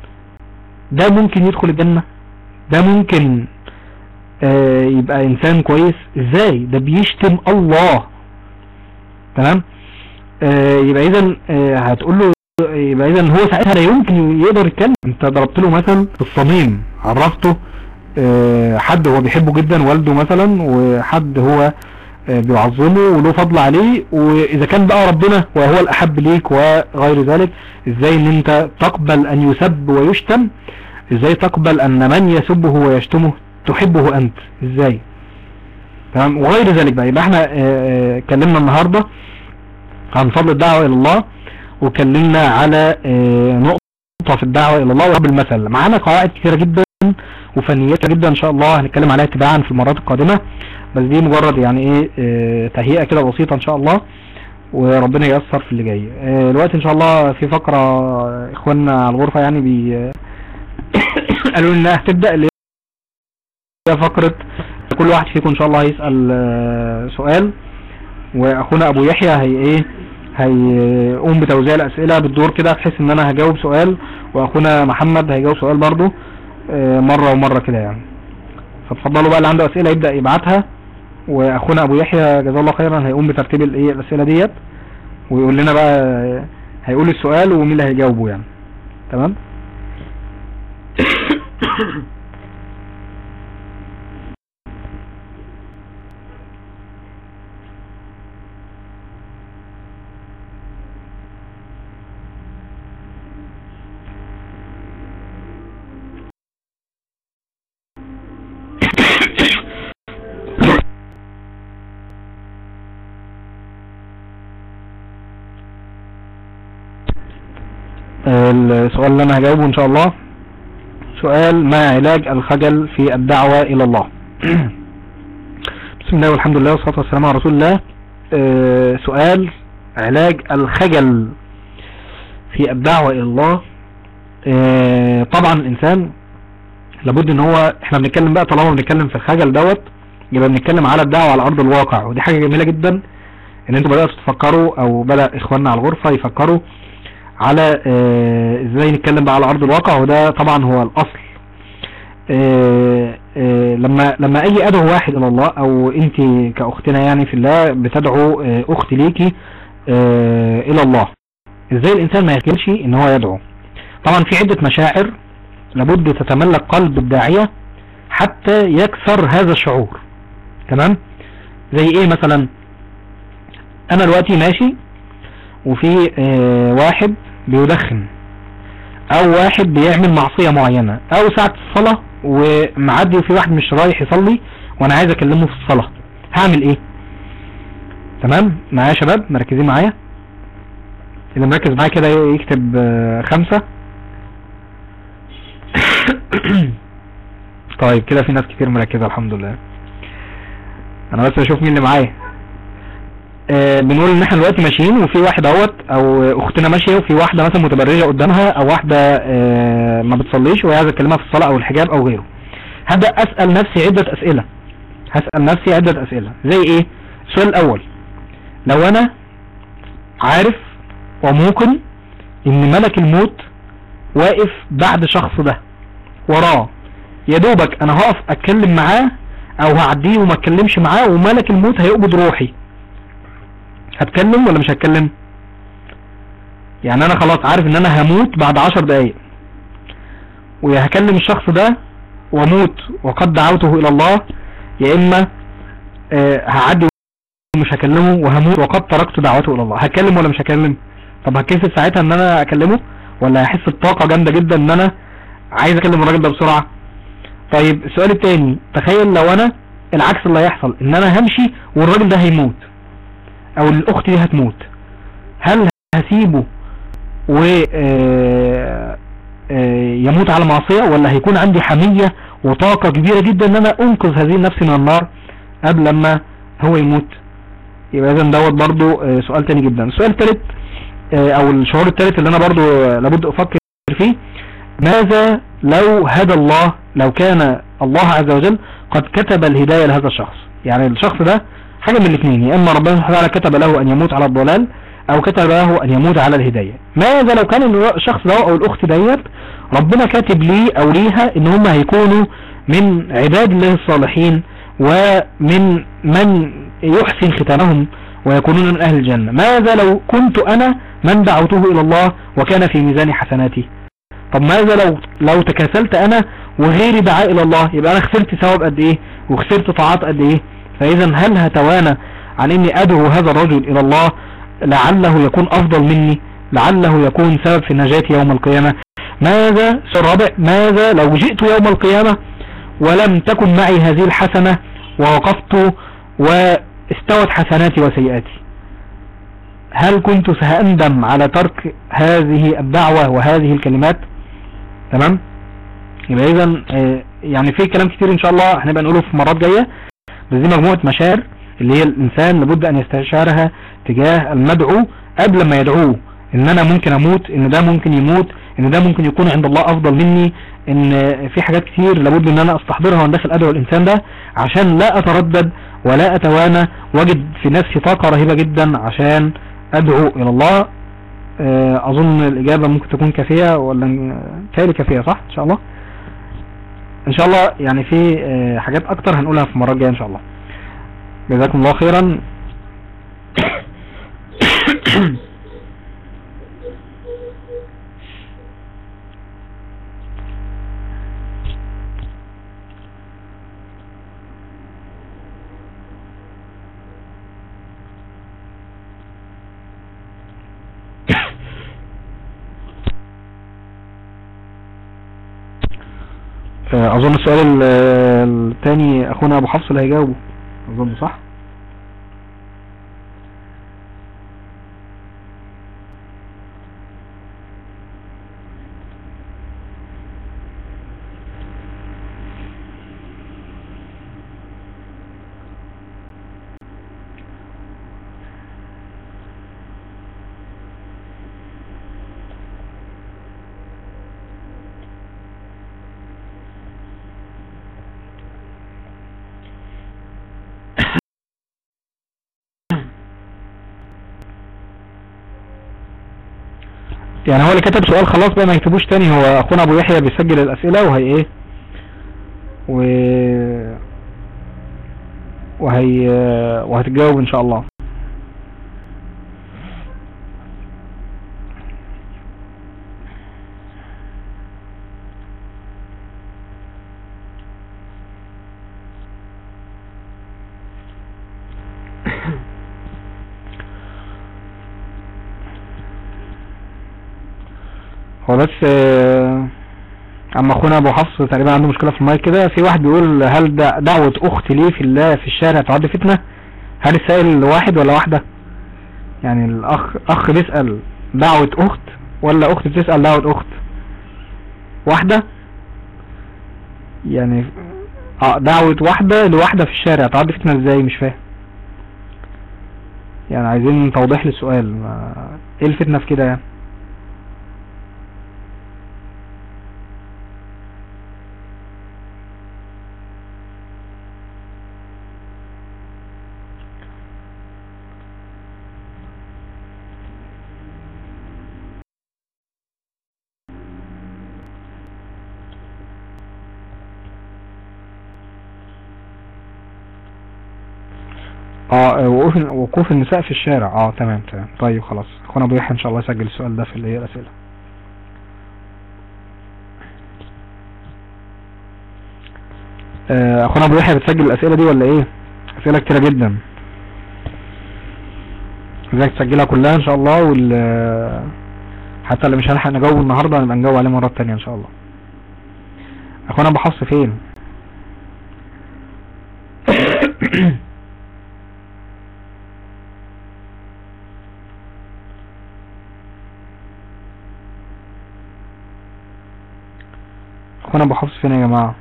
ده ممكن يدخل الجنة ده ممكن آه يبقى انسان كويس ازاي ده بيشتم الله تمام آه يبقى اذا آه هتقول له يبقى اذا هو ساعتها لا يمكن يقدر يتكلم انت ضربت له مثل الصميم عرفته آه حد هو بيحبه جدا والده مثلا وحد هو آه بيعظمه وله فضل عليه واذا كان بقى ربنا وهو الاحب ليك وغير ذلك ازاي ان انت تقبل ان يسب ويشتم ازاي تقبل ان من يسبه ويشتمه تحبه انت ازاي تمام وغير ذلك بقى يبقى احنا آه، آه، اتكلمنا النهارده عن فضل الدعوه الى الله واتكلمنا على آه، نقطه في الدعوه الى الله وضرب المثل معانا قواعد كثيره جدا وفنيات كتيرة جدا ان شاء الله هنتكلم عليها تباعا في المرات القادمه بس دي مجرد يعني ايه آه، تهيئه كده بسيطه ان شاء الله وربنا ييسر في اللي جاي آه، دلوقتي ان شاء الله في فقره آه، اخواننا على الغرفه يعني بي آه، قالوا لي انها هتبدا اللي هي فقره كل واحد فيكم ان شاء الله هيسال آه، سؤال واخونا ابو يحيى هي ايه هيقوم بتوزيع الاسئله بالدور كده بحيث ان انا هجاوب سؤال واخونا محمد هيجاوب سؤال برضو آه، مره ومره كده يعني فاتفضلوا بقى اللي عنده اسئله يبدا يبعتها واخونا ابو يحيى جزاه الله خيرا هيقوم بترتيب الايه الاسئله ديت ويقول لنا بقى آه، هيقول السؤال ومين اللي هيجاوبه يعني تمام السؤال اللي انا هجاوبه ان شاء الله سؤال ما علاج الخجل في الدعوة الى الله بسم الله والحمد لله والصلاة والسلام على رسول الله آه، سؤال علاج الخجل في الدعوة الى الله آه، طبعا الانسان لابد ان هو احنا بنتكلم بقى طالما بنتكلم في الخجل دوت يبقى بنتكلم على الدعوة على ارض الواقع ودي حاجة جميلة جدا ان انتوا بدأتوا تفكروا او بدأ اخواننا على الغرفة يفكروا على آه، ازاي نتكلم بقى على ارض الواقع وده طبعا هو الاصل آه، آه، لما لما اجي ادعو واحد الى الله او انت كاختنا يعني في الله بتدعو آه، اخت ليكي آه، الى الله ازاي الانسان ما يكلش ان هو يدعو طبعا في عدة مشاعر لابد تتملك قلب الداعية حتى يكسر هذا الشعور تمام زي ايه مثلا انا دلوقتي ماشي وفي آه، واحد بيدخن او واحد بيعمل معصية معينة او ساعة الصلاة ومعدي وفي واحد مش رايح يصلي وانا عايز اكلمه في الصلاة هعمل ايه تمام معايا يا شباب مركزين معايا اللي مركز معايا كده يكتب آه، خمسة طيب كده في ناس كتير مركزة الحمد لله انا بس اشوف مين اللي معايا آه بنقول ان احنا دلوقتي ماشيين وفي واحد اهوت او اختنا ماشيه وفي واحده مثلا متبرجه قدامها او واحده آه ما بتصليش وهي عايزه تكلمها في الصلاه او الحجاب او غيره هبدا اسال نفسي عده اسئله هسال نفسي عده اسئله زي ايه السؤال الاول لو انا عارف وممكن ان ملك الموت واقف بعد شخص ده وراه يا دوبك انا هقف اتكلم معاه او هعديه وما اتكلمش معاه وملك الموت هيقبض روحي هتكلم ولا مش هتكلم يعني انا خلاص عارف ان انا هموت بعد عشر دقايق ويا هكلم الشخص ده واموت وقد دعوته الى الله يا اما آه هعدي ومش هكلمه وهموت وقد تركت دعوته الى الله هتكلم ولا مش هكلم طب هتكسف ساعتها ان انا اكلمه ولا هحس بطاقة جامدة جدا ان انا عايز اكلم الراجل ده بسرعة طيب السؤال التاني تخيل لو انا العكس اللي هيحصل ان انا همشي والراجل ده هيموت او الاخت دي هتموت هل هسيبه و آه، آه، يموت على معصية ولا هيكون عندي حمية وطاقة كبيرة جدا ان انا انقذ هذه النفس من النار قبل لما هو يموت يبقى اذا دوت برضو آه، سؤال تاني جدا السؤال الثالث او الشعور الثالث اللي انا برضو آه، لابد افكر فيه ماذا لو هدى الله لو كان الله عز وجل قد كتب الهداية لهذا الشخص يعني الشخص ده حاجة من الاثنين يا اما ربنا سبحانه وتعالى كتب له ان يموت على الضلال او كتب له ان يموت على الهداية ماذا لو كان الشخص ده او الاخت ديت ربنا كاتب لي او ليها ان هم هيكونوا من عباد الله الصالحين ومن من يحسن ختامهم ويكونون من اهل الجنة ماذا لو كنت انا من دعوته الى الله وكان في ميزان حسناتي طب ماذا لو لو تكاسلت انا وغيري دعا الى الله يبقى انا خسرت ثواب قد ايه وخسرت طاعات قد ايه فاذا هل هتوانى عن اني ادعو هذا الرجل الى الله لعله يكون افضل مني لعله يكون سبب في نجاتي يوم القيامة ماذا الرابع ماذا لو جئت يوم القيامة ولم تكن معي هذه الحسنة ووقفت واستوت حسناتي وسيئاتي هل كنت سأندم على ترك هذه الدعوة وهذه الكلمات تمام يبقى اذا آه، يعني في كلام كتير ان شاء الله هنبقى نقوله في مرات جاية بس دي مجموعة مشاعر اللي هي الانسان لابد ان يستشعرها تجاه المدعو قبل ما يدعوه ان انا ممكن اموت ان ده ممكن يموت ان ده ممكن يكون عند الله افضل مني ان في حاجات كتير لابد ان انا استحضرها وانا داخل ادعو الانسان ده عشان لا اتردد ولا اتوانى واجد في نفسي طاقة رهيبة جدا عشان ادعو الى الله آه، اظن الاجابة ممكن تكون كافية ولا كالي كافية صح ان شاء الله ان شاء الله يعني في آه، حاجات اكتر هنقولها في المرة الجاية ان شاء الله جزاكم الله خيرا آه، اظن السؤال ال- التاني اخونا ابو حفص اللي هيجاوبه اظن صح يعني هو اللي كتب سؤال خلاص بقى ما يكتبوش تاني هو اخونا ابو يحيى بيسجل الاسئله وهي ايه و وهي وهتجاوب ان شاء الله هو بس آه، اما اخونا ابو حفص تقريبا عنده مشكله في المايك كده في واحد بيقول هل دا- دعوه اخت لي في الله في الشارع تعد فتنه هل السائل واحد ولا واحده يعني الاخ اخ بيسال دعوه اخت ولا اخت بتسال دعوه اخت واحده يعني اه دعوه واحده لواحده في الشارع تعد فتنه ازاي مش فاهم يعني عايزين توضيح للسؤال ما- ايه الفتنه في كده يعني اه وقوف وقوف النساء في الشارع اه تمام تمام طيب خلاص اخونا ابو يحيى ان شاء الله يسجل السؤال ده في اللي هي الاسئله آه، اخونا ابو يحيى بتسجل الاسئله دي ولا ايه اسئله كتيره جدا ازيك تسجلها كلها ان شاء الله وال حتى اللي مش هنلحق نجاوب النهارده هنبقى نجاوب عليه مرات تانية ان شاء الله اخونا ابو حفص فين اخونا ابو حفص فين يا جماعه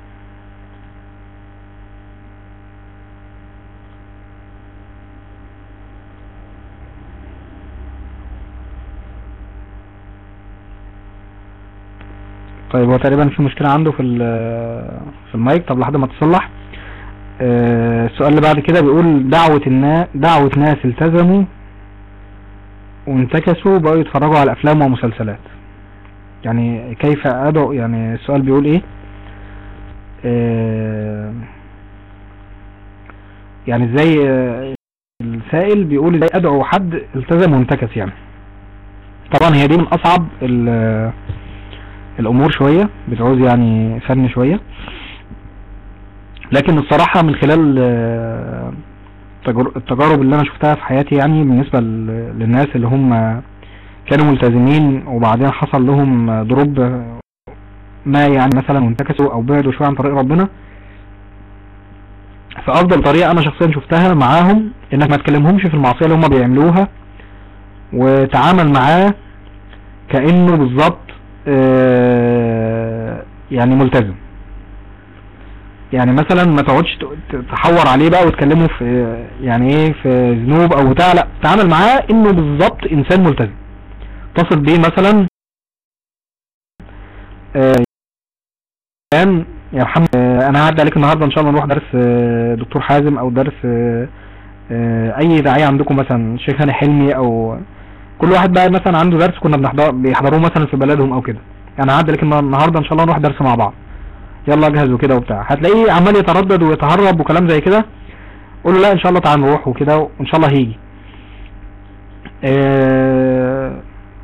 طيب هو تقريبا في مشكلة عنده في ال- في المايك طب لحد ما تصلح آه، السؤال اللي بعد كده بيقول دعوة النا دعوة ناس التزموا وانتكسوا بقوا يتفرجوا على افلام ومسلسلات يعني كيف ادعو يعني السؤال بيقول ايه آه، يعني ازاي آه، السائل بيقول ازاي ادعو حد التزم وانتكس يعني طبعا هي دي من اصعب ال- الامور شوية بتعوز يعني فن شوية لكن الصراحة من خلال آه، التجر- التجارب اللي انا شفتها في حياتي يعني بالنسبة ل- للناس اللي هم كانوا ملتزمين وبعدين حصل لهم دروب ما يعني مثلا وانتكسوا او بعدوا شوية عن طريق ربنا فافضل طريقة انا شخصيا شفتها معاهم انك ما تكلمهمش في المعصية اللي هم بيعملوها وتعامل معاه كأنه بالظبط آه، يعني ملتزم يعني مثلا ما تقعدش ت- تحور عليه بقى وتكلمه في يعني ايه في ذنوب او بتاع لا تعامل معاه انه بالظبط انسان ملتزم اتصل بيه مثلا آه، كان يا محمد آه، انا هعدي عليك النهارده ان شاء الله نروح درس آه، دكتور حازم او درس آه، آه، اي داعيه عندكم مثلا شيخ هاني حلمي او كل واحد بقى مثلا عنده درس كنا بنحضر بيحضروه مثلا في بلدهم او كده انا هعدي عليك النهارده ان شاء الله نروح درس مع بعض يلا اجهز وكده وبتاع هتلاقيه عمال يتردد ويتهرب وكلام زي كده قول له لا ان شاء الله تعال نروح وكده وان شاء الله هيجي آه،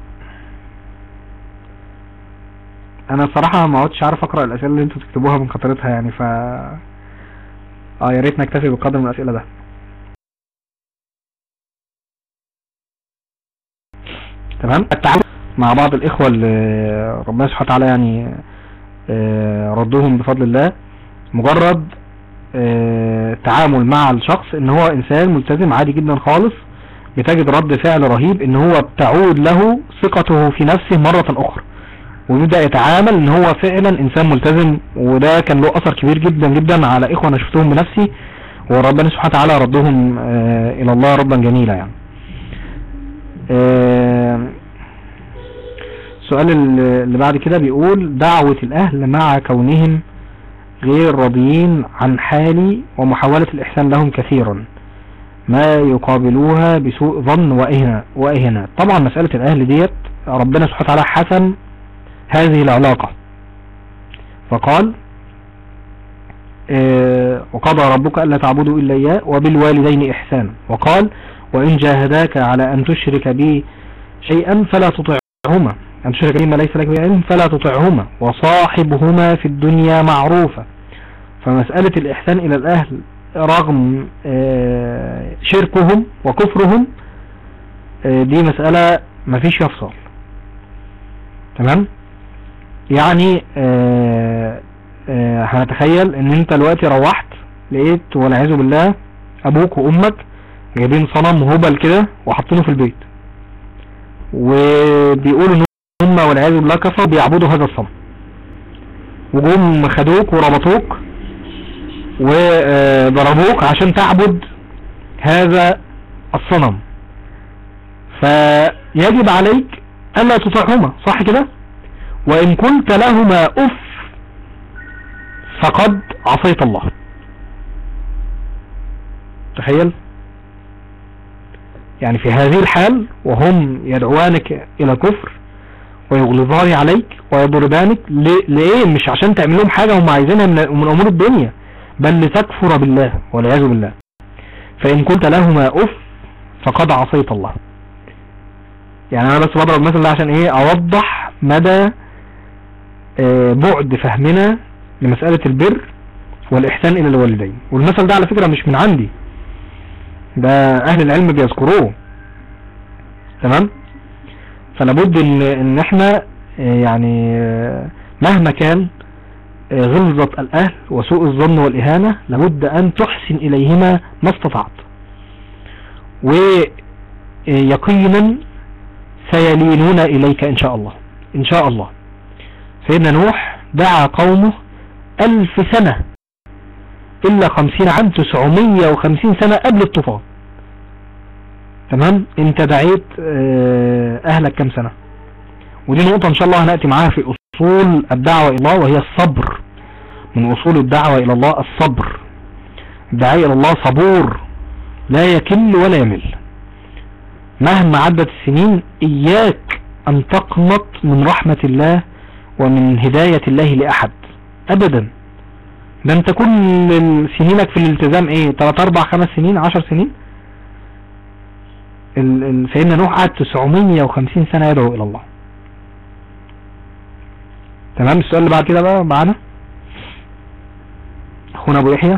انا الصراحه ما عدتش عارف اقرا الاسئله اللي انتوا تكتبوها من كترتها يعني ف اه يا ريت نكتفي بقدر من الاسئله ده تمام التعامل مع بعض الاخوه اللي ربنا سبحانه وتعالى يعني آه، ردهم بفضل الله مجرد آه، تعامل مع الشخص ان هو انسان ملتزم عادي جدا خالص بتجد رد فعل رهيب ان هو بتعود له ثقته في نفسه مرة اخرى ويبدأ يتعامل ان هو فعلا انسان ملتزم وده كان له اثر كبير جدا جدا على اخوة انا شفتهم بنفسي وربنا سبحانه وتعالى ردهم آه، الى الله ردا جميلا يعني آه، السؤال اللي اللي بعد كده بيقول دعوة الأهل مع كونهم غير راضيين عن حالي ومحاولة الإحسان لهم كثيرا ما يقابلوها بسوء ظن وإهانة وإهانة طبعا مسألة الأهل ديت ربنا سبحانه وتعالى حسن هذه العلاقة فقال آه، وقضى ربك ألا تعبدوا إلا إياه وبالوالدين إحسانا وقال وإن جاهداك على أن تشرك بي شيئا فلا تطعهما أن تشرك بي ما ليس لك به علم فلا تطعهما وصاحبهما في الدنيا معروفة فمسألة الإحسان إلى الأهل رغم آه، شركهم وكفرهم آه، دي مسألة مفيش يفصل تمام يعني آه، آه، هنتخيل ان انت دلوقتي روحت لقيت والعياذ بالله ابوك وامك جايبين صنم هبل كده وحاطينه في البيت وبيقولوا ان هم والعياذ بالله كفروا بيعبدوا هذا الصنم وجم خدوك وربطوك وضربوك عشان تعبد هذا الصنم فيجب عليك الا تطعهما صح كده وان قلت لهما اف فقد عصيت الله تخيل يعني في هذه الحال وهم يدعوانك الى كفر ويغلظان عليك ويضربانك ل- ليه مش عشان تعمل لهم حاجة هم عايزينها من من امور الدنيا بل لتكفر بالله والعياذ بالله فان قلت لهما اف فقد عصيت الله يعني انا بس بضرب المثل ده عشان ايه اوضح مدى آه، بعد فهمنا لمسألة البر والإحسان إلى الوالدين والمثل ده على فكرة مش من عندي ده أهل العلم بيذكروه تمام فلابد إن, إن إحنا آه، يعني آه، مهما كان آه، غلظة الأهل وسوء الظن والإهانة لابد أن تحسن إليهما ما استطعت ويقينا سيلينون إليك إن شاء الله إن شاء الله سيدنا نوح دعا قومه ألف سنة إلا خمسين عام تسعمية وخمسين سنة قبل الطوفان تمام انت دعيت آه، أهلك كم سنة ودي نقطة إن شاء الله هنأتي معاها في أصول الدعوة إلى الله وهي الصبر من أصول الدعوة إلى الله الصبر الداعي إلى الله صبور لا يكل ولا يمل مهما عدت السنين إياك أن تقنط من رحمة الله ومن هداية الله لأحد أبدا ده انت كل سنينك في الالتزام ايه 3 4 5 سنين 10 سنين ال- ال- سيدنا نوح قعد 950 سنة يدعو إلى الله تمام السؤال اللي بعد كده بقى معانا أخونا أبو يحيى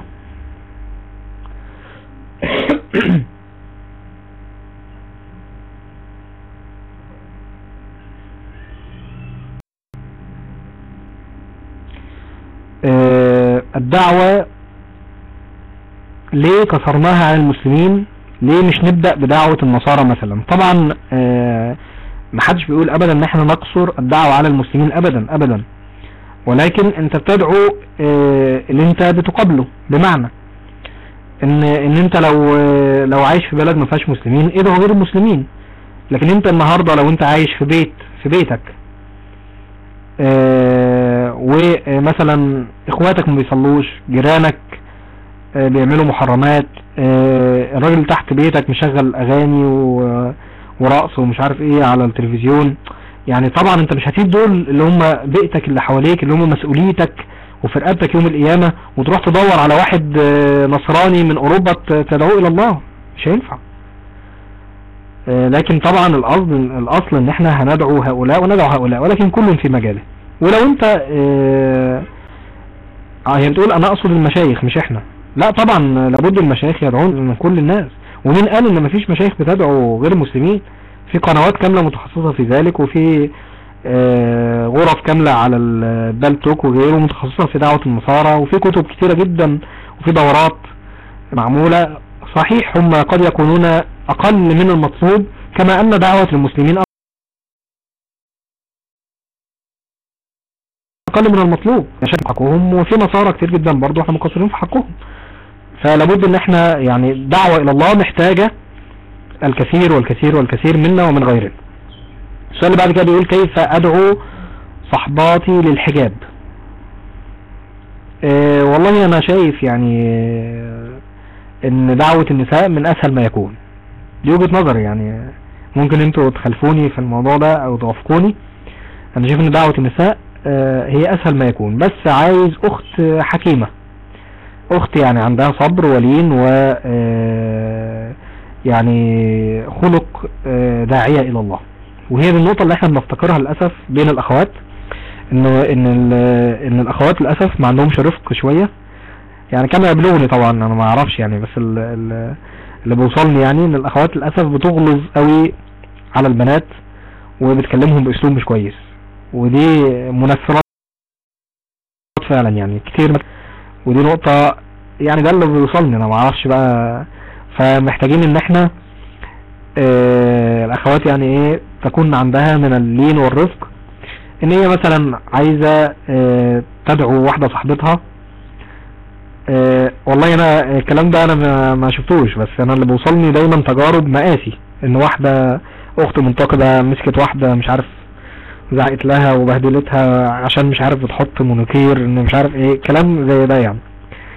آه، الدعوة ليه كسرناها على المسلمين ليه مش نبدأ بدعوة النصارى مثلا طبعا آه، محدش بيقول ابدا ان احنا نقصر الدعوة على المسلمين ابدا ابدا ولكن انت بتدعو آه، اللي انت بتقابله بمعنى ان ان انت لو آه، لو عايش في بلد ما فيهاش مسلمين ادعو غير المسلمين لكن انت النهارده لو انت عايش في بيت في بيتك آه، ومثلا اخواتك ما بيصلوش جيرانك آه، بيعملوا محرمات آه، الراجل اللي تحت بيتك مشغل اغاني و- ورقص ومش عارف ايه على التلفزيون يعني طبعا انت مش هتسيب دول اللي هم بيئتك اللي حواليك اللي هم مسؤوليتك وفي رقبتك يوم القيامة وتروح تدور على واحد آه، نصراني من اوروبا ت- تدعوه الى الله مش هينفع آه، لكن طبعا الاصل الاصل ان احنا هندعو هؤلاء وندعو هؤلاء ولكن كل في مجاله ولو انت آه، اه هي بتقول انا اقصد المشايخ مش احنا لا طبعا لابد المشايخ يدعون من كل الناس ومين قال ان مفيش مشايخ بتدعو غير مسلمين في قنوات كاملة متخصصة في ذلك وفي آه، غرف كاملة على البالتوك وغيره متخصصة في دعوة النصارى وفي كتب كتيرة جدا وفي دورات معمولة صحيح هم قد يكونون أقل من المطلوب كما أن دعوة المسلمين أقل من المطلوب عشان حقهم وفي نصارى كتير جدا برضو احنا مقصرين في حقهم فلابد ان احنا يعني دعوة الى الله محتاجة الكثير والكثير والكثير منا ومن غيرنا السؤال اللي بعد كده بيقول كيف ادعو صحباتي للحجاب اه والله انا شايف يعني آه، ان دعوة النساء من اسهل ما يكون دي وجهة نظري يعني ممكن انتوا تخلفوني في الموضوع ده او توافقوني انا شايف ان دعوة النساء آه، هي اسهل ما يكون بس عايز اخت حكيمة اخت يعني عندها صبر ولين و آه، يعني خلق آه، داعية الى الله وهي دي النقطة اللي احنا بنفتكرها للأسف بين الاخوات انه ان ال- ان الاخوات للأسف ما عندهمش رفق شوية يعني كما يبلغني طبعا انا ما اعرفش يعني بس ال- ال- اللي بيوصلني يعني ان الاخوات للأسف بتغلظ قوي على البنات وبتكلمهم باسلوب مش كويس ودي منفرات فعلا يعني كتير ودي نقطة يعني ده اللي بيوصلني انا ما اعرفش بقى فمحتاجين ان احنا آه الاخوات يعني ايه تكون عندها من اللين والرفق ان هي مثلا عايزة آه تدعو واحدة صاحبتها آه والله انا الكلام ده انا ما- ما شفتوش بس انا اللي بيوصلني دايما تجارب مقاسي ان واحدة اخت منتقدة مسكت واحدة مش عارف زعقت لها وبهدلتها عشان مش عارف بتحط مونوكير ان مش عارف ايه كلام زي ده يعني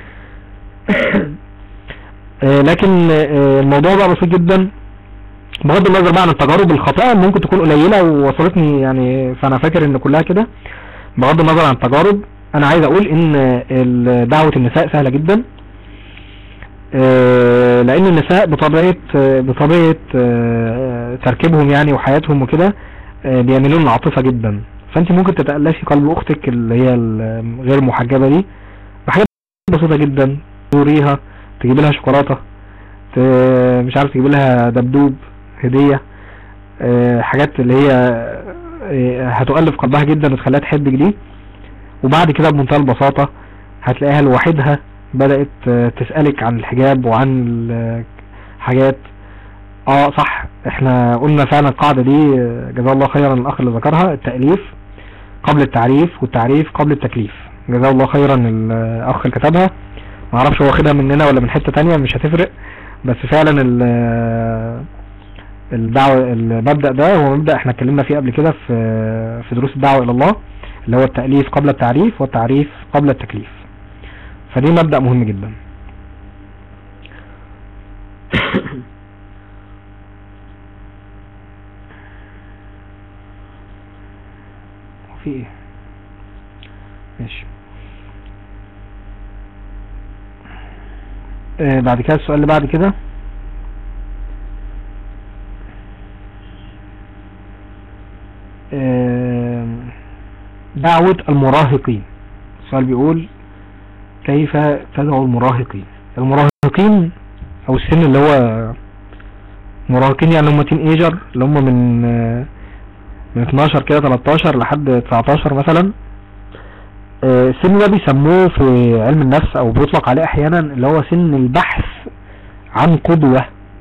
آه، لكن آه، الموضوع بقى بسيط جدا بغض النظر بقى عن التجارب الخاطئة ممكن تكون قليلة ووصلتني يعني فانا فاكر ان كلها كده بغض النظر عن التجارب انا عايز اقول ان ال- دعوة النساء سهلة جدا آه، لان النساء بطبيعة آه، بطبيعة آه، تركيبهم يعني وحياتهم وكده آه، بيميلون للعاطفة جدا فانت ممكن تتألفي قلب اختك اللي هي الغير محجبة دي بحاجات بسيطة جدا تزوريها تجيب لها شوكولاتة ت- مش عارف تجيب لها دبدوب هدية آه، حاجات اللي هي آه، هتؤلف قلبها جدا وتخليها تحبك دي وبعد كده بمنتهى البساطة هتلاقيها لوحدها بدأت آه، تسألك عن الحجاب وعن الحاجات اه صح احنا قلنا فعلا القاعدة دي آه، جزاه الله خيرا الاخ اللي ذكرها التأليف قبل التعريف والتعريف قبل التكليف جزاه الله خيرا الاخ اللي كتبها معرفش هو واخدها مننا ولا من حتة تانية مش هتفرق بس فعلا ال- الدعوة المبدأ ده هو مبدأ احنا اتكلمنا فيه قبل كده في في دروس الدعوة الى الله اللي هو التأليف قبل التعريف والتعريف قبل التكليف فدي مبدأ مهم جدا في ايه ماشي آه بعد كده السؤال اللي بعد كده آه دعوة المراهقين السؤال بيقول كيف تدعو المراهقين المراهقين او السن اللي هو مراهقين يعني هم تين ايجر اللي هم من آه، من 12 كده 13 لحد 19 مثلا آه، السن ده بيسموه في علم النفس او بيطلق عليه احيانا اللي هو سن البحث عن قدوة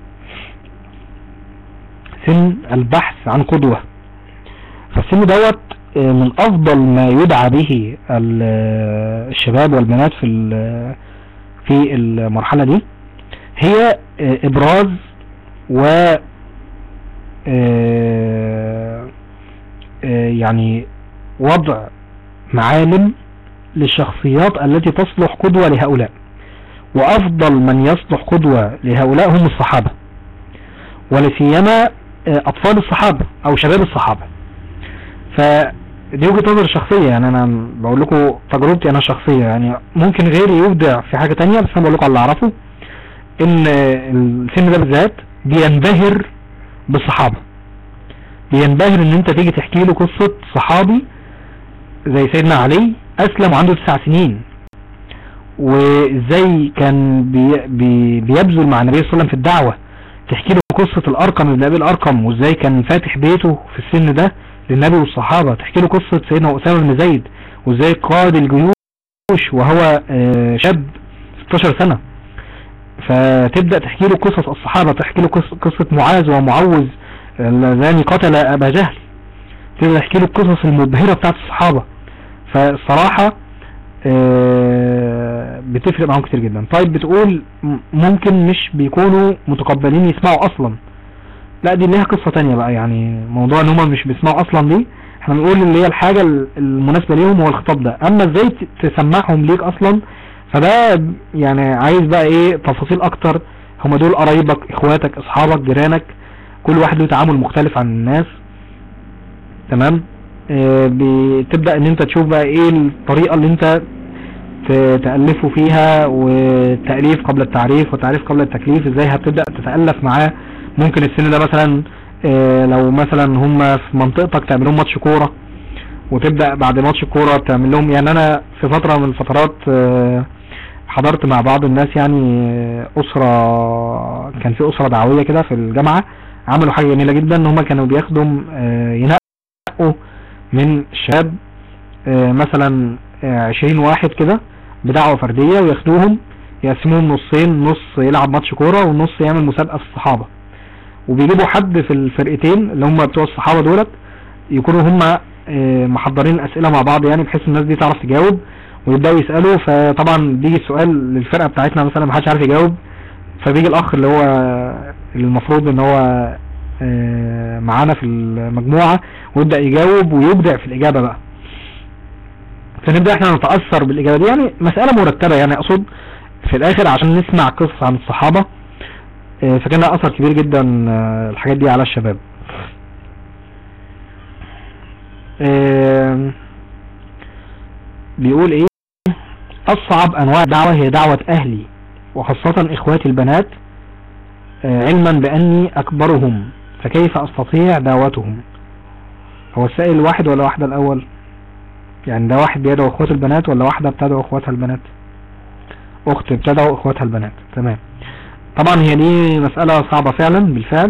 سن البحث عن قدوة فالسن دوت آه، من افضل ما يدعى به ال- آه، الشباب والبنات في ال- في المرحلة دي هي آه، ابراز و آه، آه، يعني وضع معالم للشخصيات التي تصلح قدوة لهؤلاء وأفضل من يصلح قدوة لهؤلاء هم الصحابة ولسيما آه، أطفال الصحابة أو شباب الصحابة فدي وجهة نظر الشخصية يعني أنا بقول لكم تجربتي أنا الشخصية يعني ممكن غيري يبدع في حاجة تانية بس أنا بقول لكم على اللي أعرفه إن آه، السن ده بالذات بينبهر بالصحابة بينبهر إن أنت تيجي تحكي له قصة صحابي زي سيدنا علي اسلم وعنده تسع سنين وازاي كان بي بي بيبذل مع النبي صلى الله عليه وسلم في الدعوة تحكي له قصة الارقم ابن ابي الارقم وازاي كان فاتح بيته في السن ده للنبي والصحابة تحكي له قصة سيدنا اسامة بن زيد وازاي قاد الجيوش وهو آه، شاب 16 سنة فتبدأ تحكي له قصص الصحابة تحكي له قص- قصة معاذ ومعوذ اللذان قتل ابا جهل تبدأ تحكي له القصص المبهرة بتاعت الصحابة فالصراحة آه، بتفرق معاهم كتير جدا طيب بتقول م- ممكن مش بيكونوا متقبلين يسمعوا اصلا لا دي ليها قصة تانية بقى يعني موضوع ان هم مش بيسمعوا اصلا دي احنا بنقول اللي هي الحاجة ال- المناسبة ليهم هو الخطاب ده اما ازاي ت- تسمعهم ليك اصلا فده يعني عايز بقى ايه تفاصيل اكتر هم دول قرايبك اخواتك اصحابك جيرانك كل واحد له تعامل مختلف عن الناس تمام آه، بتبدأ ان انت تشوف بقى ايه الطريقة اللي انت ت- تألفوا فيها والتأليف قبل التعريف والتعريف قبل التكليف ازاي هتبدأ تتألف معاه ممكن السن ده مثلا آه، لو مثلا هم في منطقتك تعمل لهم ماتش كورة وتبدأ بعد ماتش الكورة تعمل لهم يعني انا في فترة من الفترات آه، حضرت مع بعض الناس يعني آه، اسرة كان في اسرة دعوية كده في الجامعة عملوا حاجة جميلة جدا ان هم كانوا بياخدوا آه، ينقوا من الشباب آه، مثلا آه، 20 واحد كده بدعوة فردية وياخدوهم يقسموهم نصين نص يلعب ماتش كورة والنص يعمل مسابقة في الصحابة وبيجيبوا حد في الفرقتين اللي هم بتوع الصحابة دولت يكونوا هم آه، محضرين اسئلة مع بعض يعني بحيث الناس دي تعرف تجاوب ويبداوا يسألوا فطبعا بيجي السؤال للفرقة بتاعتنا مثلا محدش عارف يجاوب فبيجي الاخ اللي هو المفروض ان هو آه، معانا في المجموعة ويبدأ يجاوب ويبدع في الإجابة بقى فنبدأ احنا نتأثر بالإجابة دي يعني مسألة مرتبة يعني أقصد في الآخر عشان نسمع قصة عن الصحابة آه، فكان لها أثر كبير جدا آه، الحاجات دي على الشباب آم، بيقول ايه أصعب أنواع الدعوة هي دعوة أهلي وخاصة إخواتي البنات آه، علما بأني أكبرهم فكيف أستطيع دعوتهم هو السائل واحد ولا واحدة الأول يعني ده واحد بيدعو اخوات البنات ولا واحدة بتدعو اخواتها البنات اخت بتدعو اخواتها البنات تمام طبعا هي دي مسألة صعبة فعلا بالفعل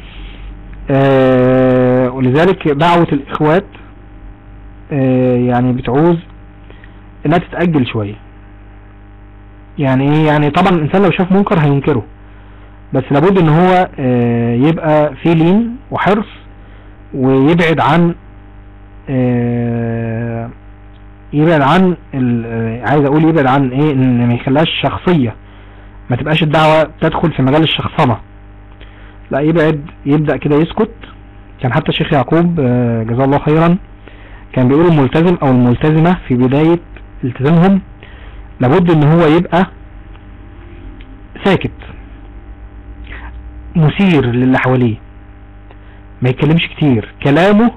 آه ولذلك دعوة الاخوات آه يعني بتعوز انها تتأجل شوية يعني ايه يعني طبعا الانسان لو شاف منكر هينكره بس لابد ان هو آه يبقى في لين وحرص ويبعد عن آه، يبعد عن ال- آه، عايز اقول يبعد عن ايه ان ما يخليهاش شخصية ما تبقاش الدعوة تدخل في مجال الشخصنة لا يبعد يبدأ كده يسكت كان حتى الشيخ يعقوب آه، جزاه الله خيرا كان بيقول الملتزم او الملتزمة في بداية التزامهم لابد ان هو يبقى ساكت مثير للي حواليه ما يتكلمش كتير كلامه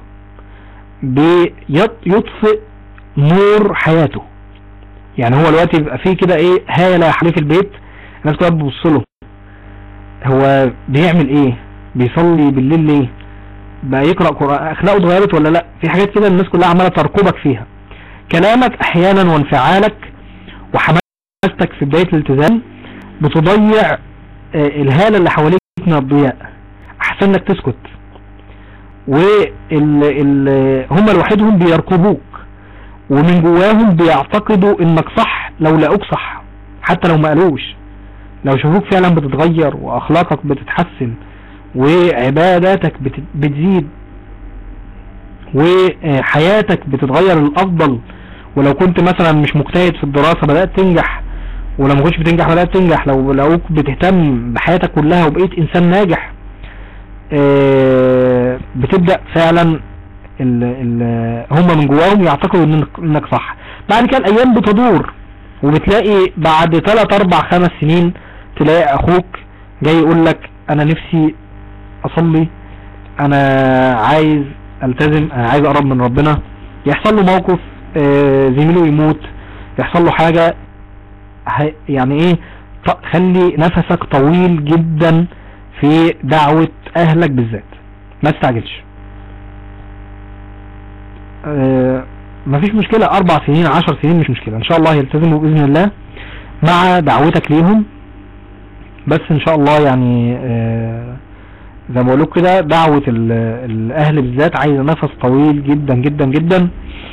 بيطفئ نور حياته يعني هو دلوقتي بيبقى فيه كده ايه هالة حواليه في البيت الناس كلها بتبص له هو بيعمل ايه بيصلي بالليل ليه بقى يقرأ قرآن اخلاقه اتغيرت ولا لا في حاجات كده الناس كلها عمالة ترقبك فيها كلامك احيانا وانفعالك وحماستك في بداية الالتزام بتضيع آه، الهالة اللي حواليك من الضياء احسن لك تسكت وال ال هم لوحدهم بيرقبوك ومن جواهم بيعتقدوا انك صح لو لقوك صح حتى لو ما قالوش لو شافوك فعلا بتتغير واخلاقك بتتحسن وعباداتك بت- بتزيد وحياتك بتتغير للافضل ولو كنت مثلا مش مجتهد في الدراسة بدأت تنجح ولو ما كنتش بتنجح بدأت تنجح لو لقوك بتهتم بحياتك كلها وبقيت انسان ناجح آه، بتبدأ فعلا ال ال هم من جواهم يعتقدوا إنك, انك صح بعد كده الايام بتدور وبتلاقي بعد 3 4 5 سنين تلاقي اخوك جاي يقول لك انا نفسي اصلي انا عايز التزم انا عايز اقرب من ربنا يحصل له موقف آه، زميله يموت يحصل له حاجة هي- يعني ايه ط- خلي نفسك طويل جدا في دعوة اهلك بالذات ما تستعجلش آه، مفيش مشكلة اربع سنين عشر سنين مش مشكلة ان شاء الله يلتزموا باذن الله مع دعوتك ليهم بس ان شاء الله يعني آه، زي ما بقول لكم كده دعوة ال- الاهل بالذات عايزة نفس طويل جدا جدا جدا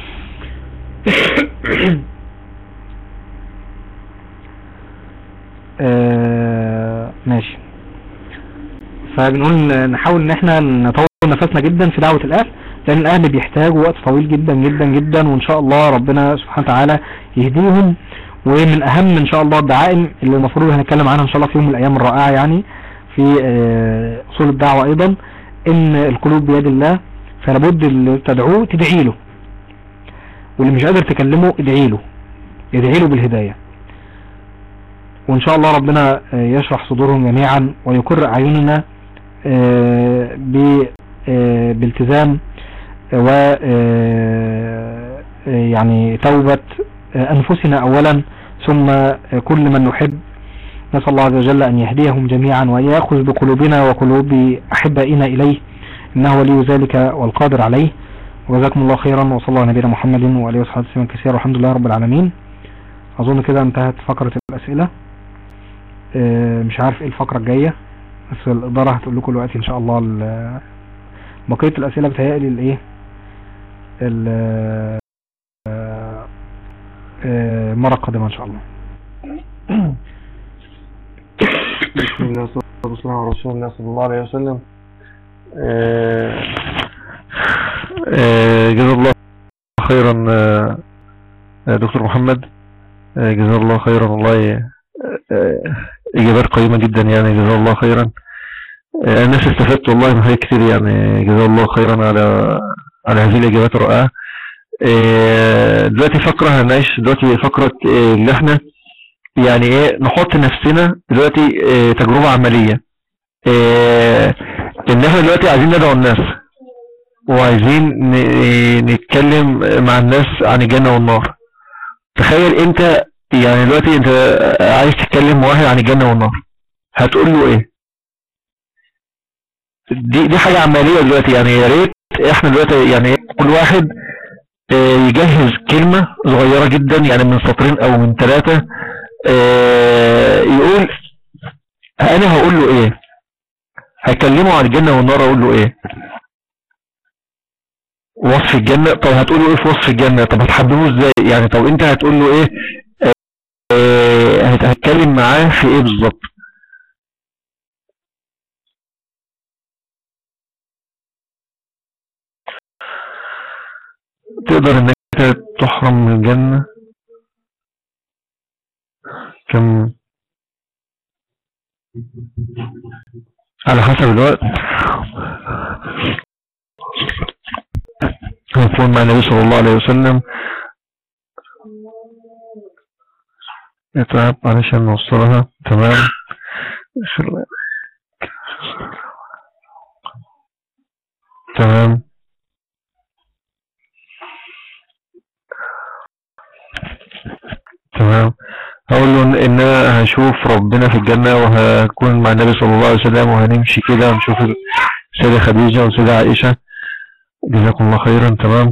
آه، ماشي فبنقول ن- نحاول ان احنا نطور نفسنا جدا في دعوة الاهل لان الاهل بيحتاجوا وقت طويل جدا جدا جدا وان شاء الله ربنا سبحانه وتعالى يهديهم ومن اهم ان شاء الله الدعائم اللي المفروض هنتكلم عنها ان شاء الله في يوم من الايام الرائعة يعني في آه، اصول الدعوة ايضا ان القلوب بيد الله فلابد اللي تدعوه تدعي له واللي مش قادر تكلمه ادعي له ادعي له بالهداية وان شاء الله ربنا آه، يشرح صدورهم جميعا ويقر اعيننا آه، ب- آه، بالتزام و آه، آه، يعني توبة أنفسنا أولا ثم كل من نحب نسأل الله عز وجل أن يهديهم جميعا وأن يأخذ بقلوبنا وقلوب أحبائنا إليه إنه ولي ذلك والقادر عليه وجزاكم الله خيرا وصلى الله على نبينا محمد وعليه وصحبه وسلم كثيرا والحمد لله رب العالمين أظن كده انتهت فقرة الأسئلة آه، مش عارف ايه الفقرة الجاية بس الإدارة هتقول لكم دلوقتي إن شاء الله ال- بقية الأسئلة بتهيألي الإيه ال- آه، آه، المرة القادمة إن شاء الله بسم الله والصلاة والسلام على رسول الله صلى الله عليه وسلم آه، آه، جزا الله خيرا آه، آه، دكتور محمد آه، جزا الله خيرا والله آه، آه، إجابات قيمة جدا يعني جزا الله خيرا آه، الناس استفدت والله من حاجات كتير يعني جزا الله خيرا على على هذه الإجابات الرائعة آه، دلوقتي فقرة هنعيش دلوقتي فقرة آه، اللي احنا يعني ايه نحط نفسنا دلوقتي اه تجربة عملية اه ان احنا دلوقتي عايزين ندعو الناس وعايزين ن- نتكلم مع الناس عن الجنة والنار تخيل انت يعني دلوقتي انت عايز تتكلم مع واحد عن الجنة والنار هتقول له ايه دي دي حاجة عملية دلوقتي يعني يا ريت احنا دلوقتي يعني كل واحد اه يجهز كلمة صغيرة جدا يعني من سطرين او من ثلاثة آه، يقول انا هقول له ايه هكلمه عن الجنة والنار اقول له ايه وصف الجنة طب هتقول له ايه في وصف الجنة طب هتحببه ازاي يعني طب انت هتقول له ايه آه، هت- هتكلم معاه في ايه بالظبط تقدر انك تحرم من الجنة كم على حسب الوقت هنكون مع النبي صلى الله عليه وسلم نتعب علشان نوصلها تمام تمام تمام هقول له إن- ان انا هشوف ربنا في الجنة وهكون مع النبي صلى الله عليه وسلم وهنمشي كده ونشوف السيدة خديجة والسيدة عائشة جزاكم الله خيرا تمام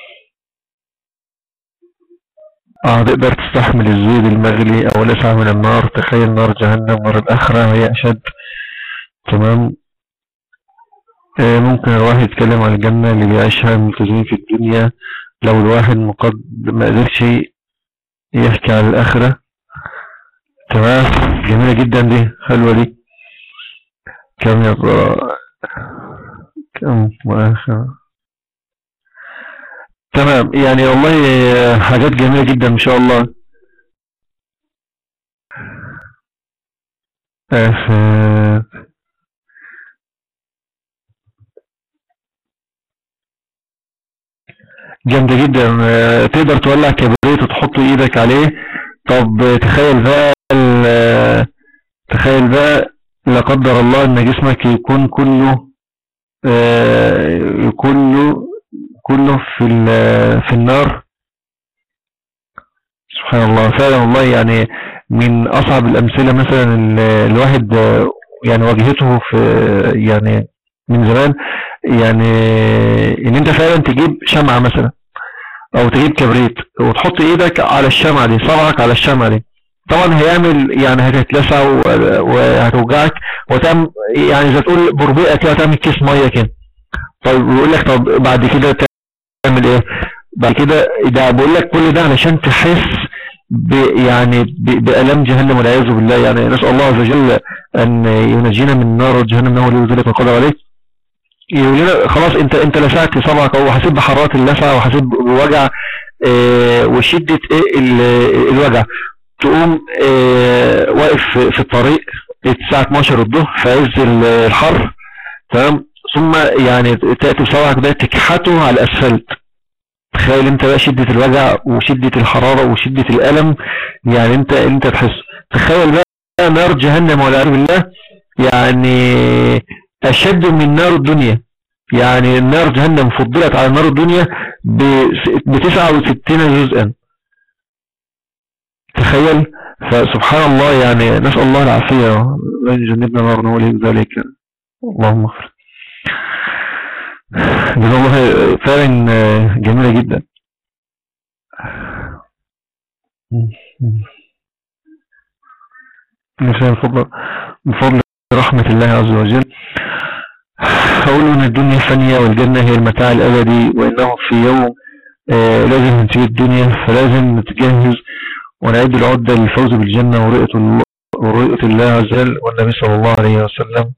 اه تقدر تستحمل الزيد المغلي او الاسعى من النار تخيل نار جهنم نار الاخرة هي اشد تمام آه ممكن الواحد يتكلم عن الجنة اللي بيعيشها الملتزمين في الدنيا لو الواحد مقد ما قدرش يحكي عن الآخرة تمام جميلة جدا دي حلوة دي كم يبقى كم مؤخر تمام يعني والله حاجات جميلة جدا ان شاء الله آه، جامدة جدا آه، تقدر تولع كبريت وتحط ايدك عليه طب تخيل بقى ال- تخيل بقى لا قدر الله ان جسمك يكون كله آه، كله كله في ال- في النار سبحان الله فعلا والله يعني من اصعب الامثله مثلا ال- الواحد آه، يعني واجهته في يعني من زمان يعني ان انت فعلا تجيب شمعة مثلا او تجيب كبريت وتحط ايدك على الشمعة دي صبعك على الشمعة دي طبعا هيعمل يعني هتتلسع و- وهتوجعك وتعمل يعني زي تقول بربقة كده تعمل كيس مية كده طيب ويقول لك طب بعد كده تعمل ايه بعد كده ده بقول لك كل ده علشان تحس ب يعني ب- بألم جهنم والعياذ بالله يعني نسأل الله عز وجل أن ينجينا من نار جهنم إنه ولي ذلك القدر عليه يقول لنا خلاص انت انت لسعت صبعك او حسيت بحرارة اللسعة وحسيت بوجع اه وشدة ايه ال- الوجع تقوم اه واقف في- في الطريق الساعة 12 الظهر في عز ال- الحر تمام ثم يعني تأتي بصبعك ده تكحته على الأسفلت تخيل انت بقى شدة الوجع وشدة الحرارة وشدة الألم يعني انت انت تحس تخيل بقى نار جهنم والعياذ بالله يعني أشد من نار الدنيا يعني نار جهنم فضلت على نار الدنيا ب 69 جزءا تخيل فسبحان الله يعني نسأل الله العافية وأن يجنبنا نار ولي ذلك اللهم اغفر جزا الله فعلا جميلة جدا مثال بفضل بفضل رحمة الله عز وجل أقول أن الدنيا فانية والجنة هي المتاع الأبدي وإنه في يوم آه لازم ننتهي الدنيا فلازم نتجهز ونعد العدة للفوز بالجنة ورؤية الله, ورؤية الله عز وجل والنبي صلى الله عليه وسلم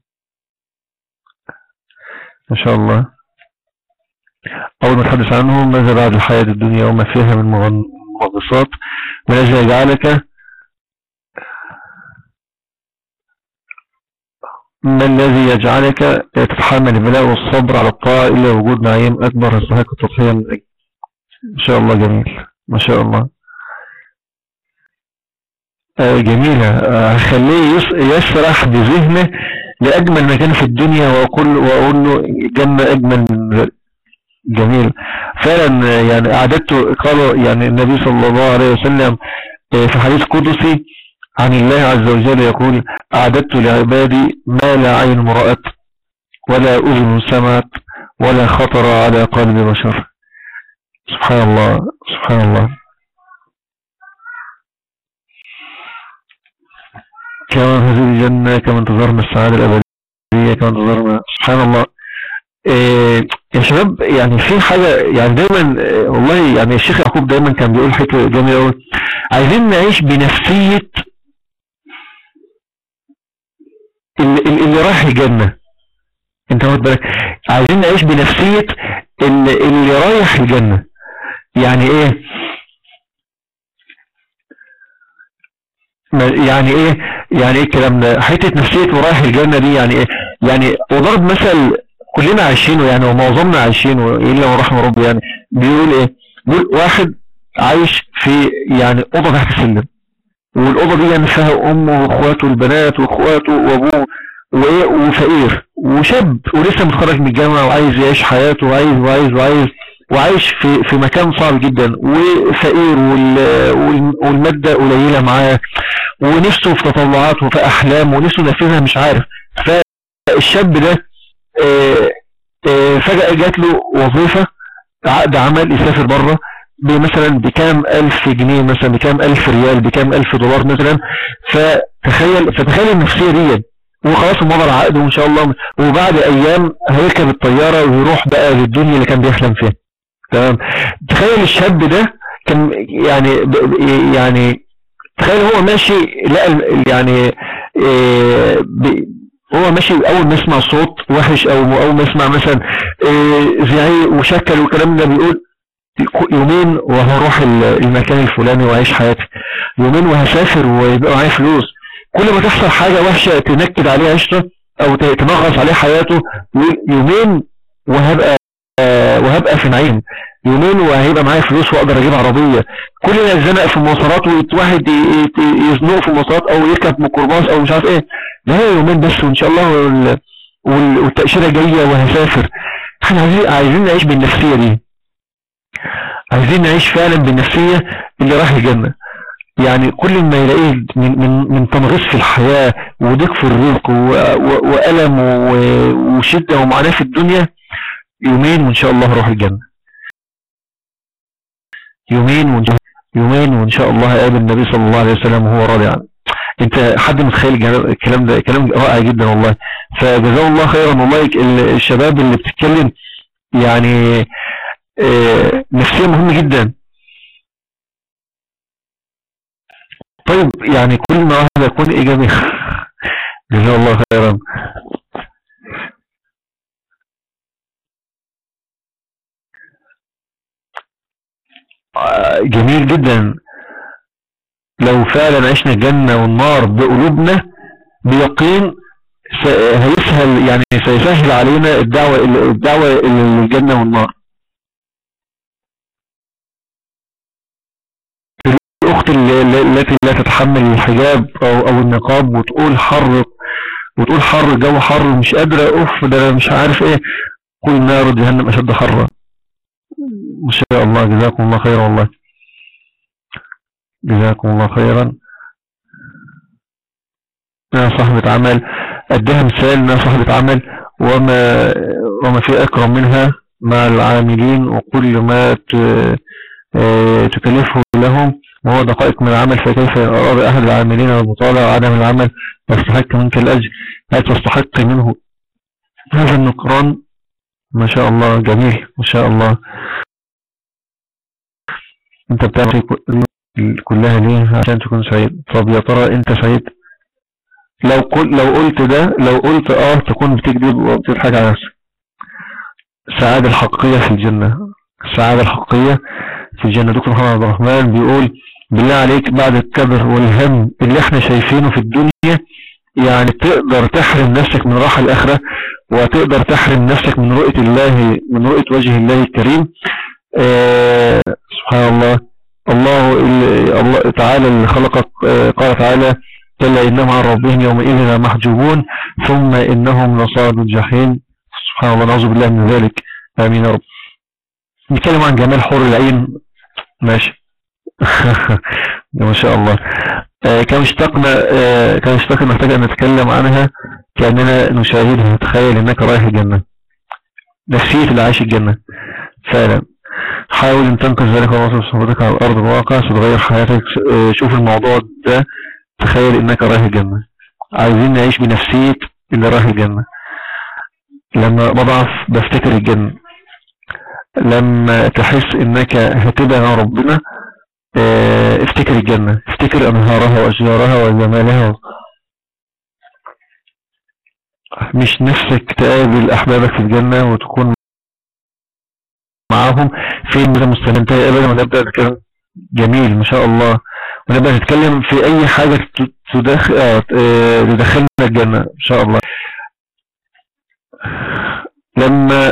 ما شاء الله أول ما نتحدث عنه ماذا بعد الحياة الدنيا وما فيها من مغصات ولذا يجعلك ما الذي يجعلك تتحمل البلاء والصبر على الطاعة إلا وجود نعيم أكبر يستحق التضحية من أجل ما شاء الله جميل ما شاء الله آه جميلة آه خليه يسرح بذهنه لأجمل مكان في الدنيا وأقول, وأقول له جنة أجمل من جميل فعلا يعني أعددته قالوا يعني النبي صلى الله عليه وسلم آه، في حديث قدسي عن الله عز وجل يقول أعددت لعبادي ما لا عين مرأت ولا أذن سمعت ولا خطر على قلب بشر سبحان الله سبحان الله كما هذه الجنة كما انتظرنا السعادة الأبدية كما انتظرنا سبحان الله إيه يا شباب يعني في حاجة يعني دايما إيه والله يعني الشيخ يعقوب دايما كان بيقول حته جميلة قوي عايزين نعيش بنفسية اللي, اللي رايح الجنة انت واخد بالك عايزين نعيش بنفسية اللي, اللي رايح الجنة يعني ايه يعني ايه يعني ايه الكلام ده حته نفسيه ورايح الجنه دي يعني ايه يعني وضرب مثل كلنا عايشينه يعني ومعظمنا عايشينه الا من رحم ربي يعني بيقول ايه بيقول واحد عايش في يعني اوضه تحت السلم والاوضه دي يعني فيها امه واخواته البنات واخواته وابوه وايه وفقير وشاب ولسه متخرج من الجامعه وعايز يعيش حياته وعايز وعايز وعايز وعايش في في مكان صعب جدا وفقير والماده قليله معاه ونفسه في تطلعات وفي احلام ونفسه ينفذها مش عارف فالشاب ده آه، آه، فجأة جات له وظيفة عقد عمل يسافر بره مثلا بكام ألف جنيه مثلا بكام ألف ريال بكام ألف دولار مثلا فتخيل فتخيل النفسية دي وخلاص مضى عقده وإن شاء الله وبعد أيام هيركب الطيارة ويروح بقى للدنيا اللي كان بيحلم فيها تمام تخيل الشاب ده كان يعني يعني تخيل هو ماشي لقى يعني إيه هو ماشي اول ما يسمع صوت وحش او اول ما يسمع مثلا إيه زعيق وشكل والكلام ده بيقول يومين وهروح المكان الفلاني واعيش حياتي يومين وهسافر ويبقى معايا فلوس كل ما تحصل حاجة وحشة تنكد عليه عيشته او تنغص عليه حياته يومين وهبقى وهبقى في نعيم يومين وهيبقى معايا فلوس واقدر اجيب عربية كل ما يتزنق في المواصلات وواحد يزنق في المواصلات او يركب ميكروباص او مش عارف ايه ده هي يومين بس وان شاء الله والتأشيرة جاية وهسافر احنا عايزين عايزين نعيش بالنفسية دي عايزين نعيش فعلا بالنفسية اللي راح الجنة يعني كل ما يلاقيه من من من تنغيص في الحياة وضيق في الرزق وألم وشدة ومعاناة في الدنيا يومين وإن شاء الله هروح الجنة يومين وإن شاء يومين وإن شاء الله هقابل النبي صلى الله عليه وسلم وهو راضي عنه انت حد متخيل الكلام ده كلام رائع جدا والله فجزاه الله خيرا والله الشباب اللي بتتكلم يعني اه نفسيا مهم جدا طيب يعني كل ما واحد يكون ايجابي جزاه الله خيرا جميل جدا لو فعلا عشنا الجنة والنار بقلوبنا بيقين هيسهل يعني سيسهل علينا الدعوة الدعوة للجنة والنار الأخت التي لا تتحمل الحجاب أو, أو النقاب وتقول حر وتقول حر الجو حر مش قادرة أوف ده مش عارف إيه قل نار جهنم أشد حرا ما شاء الله جزاكم الله خير والله جزاكم الله خيرا انها صاحبة عمل اديها مثال انها صاحبة عمل وما وما في اكرم منها مع العاملين وكل ما ت- آه، تكلفه لهم وهو دقائق من العمل فكيف أراد أحد العاملين المطالع وعدم العمل يستحق منك الأجر هل تستحق منه هذا النكران ما شاء الله جميل ما شاء الله انت بتعمل كل- كلها ليه عشان تكون سعيد طب يا ترى انت سعيد لو قل لو قلت ده لو قلت اه تكون بتكذب وبتضحك على نفسك السعادة الحقيقية في الجنة السعادة الحقيقية في الجنة دكتور محمد عبد الرحمن بيقول بالله عليك بعد الكبر والهم اللي احنا شايفينه في الدنيا يعني تقدر تحرم نفسك من راحة الآخرة وتقدر تحرم نفسك من رؤية الله من رؤية وجه الله الكريم آه سبحان الله الله اللي الله تعالى اللي خلقك آه قال تعالى كلا إنهم عن ربهم يومئذ لمحجوبون ثم إنهم لصاد الجحيم سبحان الله نعوذ بالله من ذلك آمين يا رب نتكلم عن جمال حور العين ماشي ما شاء الله آه كان اشتقنا آه كان اشتقنا محتاج أن نتكلم عنها كأننا نشاهدها تخيل أنك رايح الجنة نفسية اللي عايش الجنة فعلا حاول ان تنقذ ذلك وواصل صحبتك على الارض الواقع ستغير حياتك آه، شوف الموضوع ده تخيل انك رايح الجنة عايزين نعيش بنفسية اللي رايح الجنة لما بضعف بفتكر الجنة لما تحس انك هتبعد عن ربنا آه، افتكر الجنة افتكر انهارها واشجارها وجمالها مش نفسك تقابل احبابك في الجنة وتكون معاهم فين ده مستمتعي ابدا ونبدأ نتكلم جميل ما شاء الله ونبدأ نتكلم في اي حاجة ت- تدخل آه، آه، تدخلنا الجنة ان شاء الله لما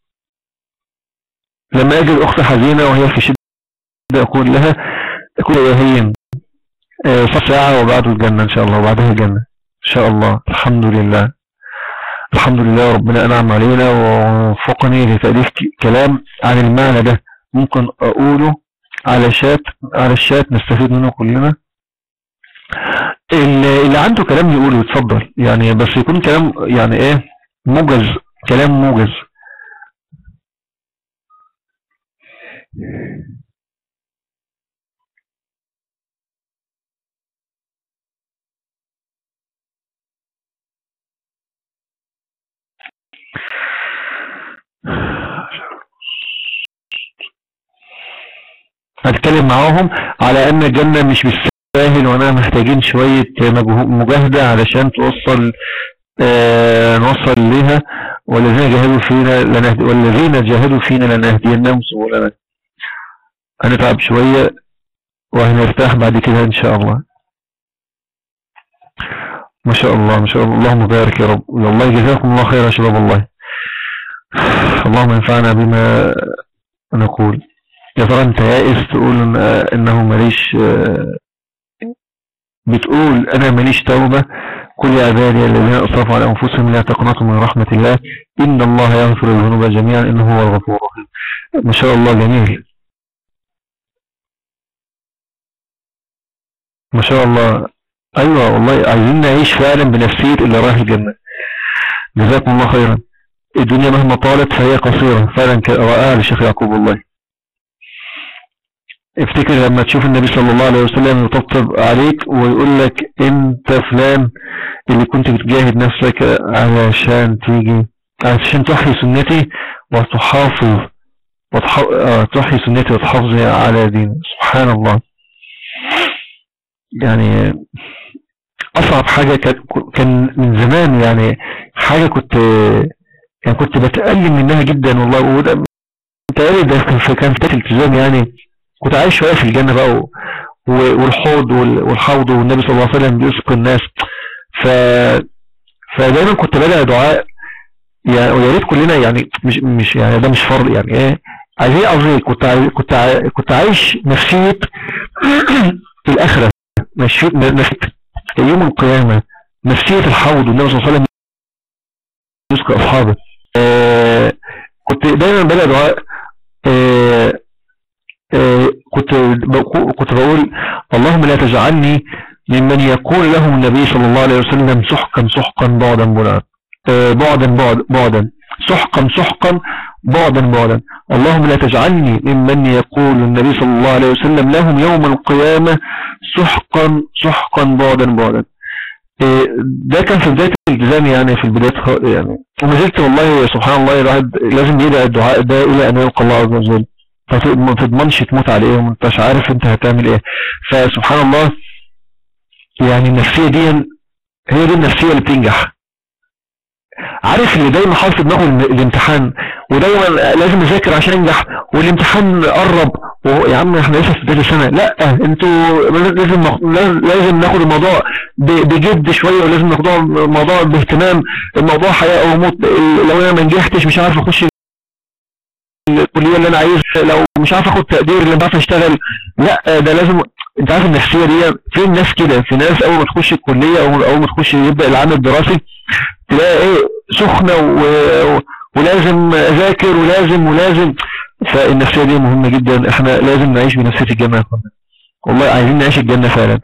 لما اجد اخت حزينة وهي في شدة اقول لها اقول يا هين آه، صف ساعة وبعد الجنة ان شاء الله وبعدها الجنة ان شاء الله الحمد لله الحمد لله ربنا انعم علينا ووفقني لتأليف ك- كلام عن المعنى ده ممكن اقوله على شات على الشات نستفيد منه كلنا اللي اللي عنده كلام يقوله يتفضل يعني بس يكون كلام يعني ايه موجز كلام موجز هتكلم معاهم على ان الجنة مش بالساهل وانا محتاجين شوية مجهو- مجاهدة علشان توصل آه نوصل ليها والذين جاهدوا فينا لنهدي والذين جاهدوا فينا لنهدينهم سبلنا هنتعب شوية وهنرتاح بعد كده ان شاء الله ما شاء الله ما شاء الله اللهم بارك يا رب والله جزاكم الله خير يا شباب والله اللهم انفعنا بما نقول يا ترى انت يائس تقول إن انه ماليش آه، بتقول انا ماليش توبة كل يا عبادي الذين اسرفوا على انفسهم لا تقنطوا من رحمة الله ان الله يغفر الذنوب جميعا انه هو الغفور الرحيم ما شاء الله جميل ما شاء الله ايوه والله عايزين نعيش فعلا بنفسية اللي رايح الجنة جزاكم الله خيرا الدنيا مهما طالت فهي قصيرة فعلا رائعة للشيخ يعقوب والله افتكر لما تشوف النبي صلى الله عليه وسلم يطبطب عليك ويقول لك انت فلان اللي كنت بتجاهد نفسك علشان تيجي علشان تحيي سنتي وتحافظ وتح... آه، تحيي سنتي وتحافظي على دين سبحان الله يعني اصعب حاجة كان كان من زمان يعني حاجة كنت يعني كنت بتألم منها جدا والله وده متهيألي ده كان في كان في التزام يعني كنت عايش شوية في الجنة بقى و... و- والحوض وال- والحوض والنبي صلى الله عليه وسلم بيسقي الناس ف فدايما كنت بدأ دعاء يعني ويا ريت كلنا يعني مش مش يعني ده مش فرض يعني ايه عايزين قصدي كنت عايز كنت عايز كنت عايش نفسية الآخرة نفسية نفسية يوم القيامة نفسية الحوض والنبي صلى الله عليه وسلم يسقي أصحابه آه كنت دايما بدأ دعاء آه آه، كنت بقو- كنت بقول اللهم لا تجعلني ممن يقول لهم النبي صلى الله عليه وسلم سحقا سحقا بعدا بعدا آه، بعدا بعد- بعدا سحقا سحقا بعدا بعدا اللهم لا تجعلني ممن يقول النبي صلى الله عليه وسلم لهم يوم القيامة سحقا سحقا بعدا بعدا إيه، ده كان في بداية الالتزام يعني في البداية خ- يعني وما زلت والله سبحان الله الواحد لازم يدعي الدعاء ده إلى أن يلقى الله عز وجل فت- ما تضمنش تموت على إيه وما انتش عارف أنت هتعمل إيه فسبحان الله يعني النفسية دي هي دي النفسية اللي بتنجح عارف اللي دايما حاطط في دماغه الم- الامتحان ودايما لازم اذاكر عشان انجح والامتحان قرب وهو- يا عم احنا لسه في بدايه السنه لا انتوا لازم ناخ- لازم ناخد الموضوع ب- بجد شويه ولازم ناخد الموضوع باهتمام الموضوع حياه او موت ال- لو انا ما نجحتش مش عارف اخش الكليه اللي انا عايزها لو مش عارف اخد تقدير اللي بعرف اشتغل لا ده لازم انت عارف النفسيه دي في ناس كده في ناس اول ما تخش الكليه او اول ما تخش يبدا العام الدراسي تلاقي ايه سخنه و... و... ولازم اذاكر ولازم ولازم فالنفسيه دي مهمه جدا احنا لازم نعيش بنفسيه الجنه يا اخوانا والله عايزين نعيش الجنه فعلا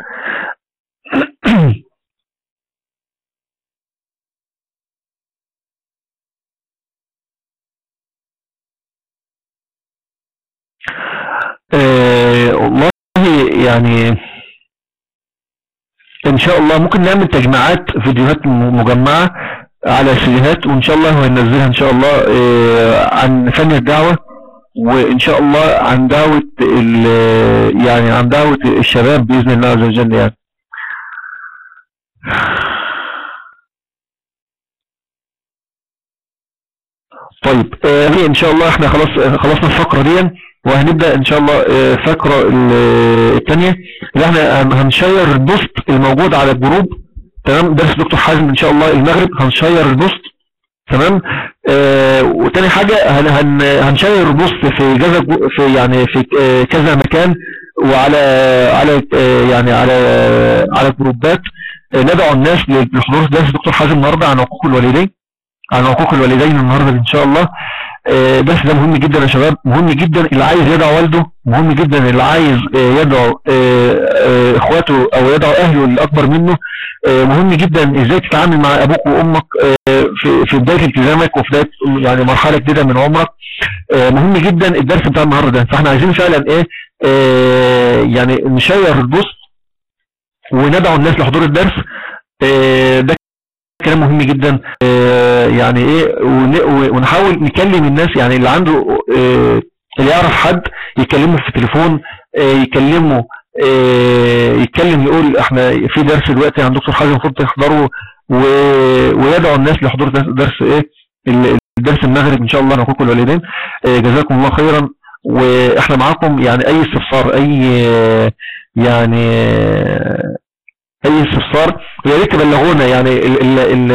آه والله يعني ان شاء الله ممكن نعمل تجمعات فيديوهات م- مجمعة على سيديهات وان شاء الله هننزلها ان شاء الله آه، عن فن الدعوة وان شاء الله عن دعوة ال- يعني عن دعوة الشباب بإذن الله عز وجل يعني طيب آه، ان شاء الله احنا خلاص خلصنا الفقرة دي وهنبدأ ان شاء الله آه، الفقرة ال- الثانية اللي احنا هن- هنشير البوست الموجود على الجروب تمام درس دكتور حازم ان شاء الله المغرب هنشير البوست تمام آه وتاني حاجة هن هن هنشير البوست في كذا جو- في يعني في آه، كذا مكان وعلى على آه، يعني على على جروبات آه، ندعو الناس لحضور درس دكتور حازم النهارده عن حقوق الوالدين عن حقوق الوالدين النهارده ان شاء الله آه، درس ده مهم جدا يا شباب مهم جدا اللي عايز يدعو والده مهم جدا اللي عايز آه، يدعو آه، آه، اخواته او يدعو اهله الاكبر منه آه، مهم جدا ازاي تتعامل مع ابوك وامك آه، في في بدايه التزامك وفي بدايه يعني مرحله جديده من عمرك آه، مهم جدا الدرس بتاع النهارده ده فاحنا عايزين فعلا ايه آه، يعني نشير البوست وندعو الناس لحضور الدرس آه، ده كلام مهم جدا آه، يعني ايه ون- ونحاول نكلم الناس يعني اللي عنده آه، اللي يعرف حد يكلمه في التليفون آه، يكلمه آه، يتكلم يقول احنا في درس دلوقتي عند دكتور حازم المفروض تحضره و- ويدعو الناس لحضور درس, درس ايه ال- الدرس المغرب ان شاء الله نحقوق الوالدين آه، جزاكم الله خيرا واحنا معاكم يعني اي استفسار اي آه، يعني آه، اي استفسار يا ريت تبلغونا يعني ال ال ال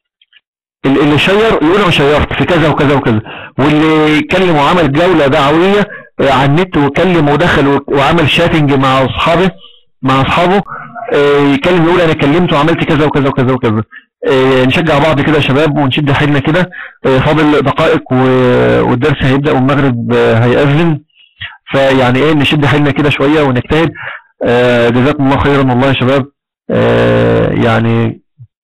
ال- اللي شير يقول انا شيرت في كذا وكذا وكذا واللي كلم وعمل جولة دعوية آه، على النت وكلم ودخل و- وعمل شاتنج مع اصحابه مع اصحابه آه، يكلم يقول انا كلمت وعملت كذا وكذا وكذا وكذا آه، نشجع بعض كده يا شباب ونشد حيلنا كده آه، فاضل دقائق و- والدرس هيبدأ والمغرب آه، هيأذن فيعني ايه نشد حيلنا كده شوية ونجتهد آه، جزاكم الله خيرا والله يا شباب آه، يعني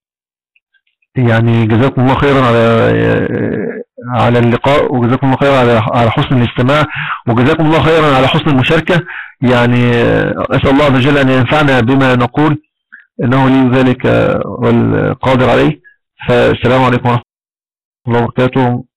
يعني جزاكم الله خيرا على على اللقاء وجزاكم الله خيرا على على حسن الاستماع وجزاكم الله خيرا على حسن المشاركة يعني أسأل الله عز وجل أن ينفعنا بما نقول إنه لي ذلك والقادر عليه فالسلام عليكم ورحمة الله وبركاته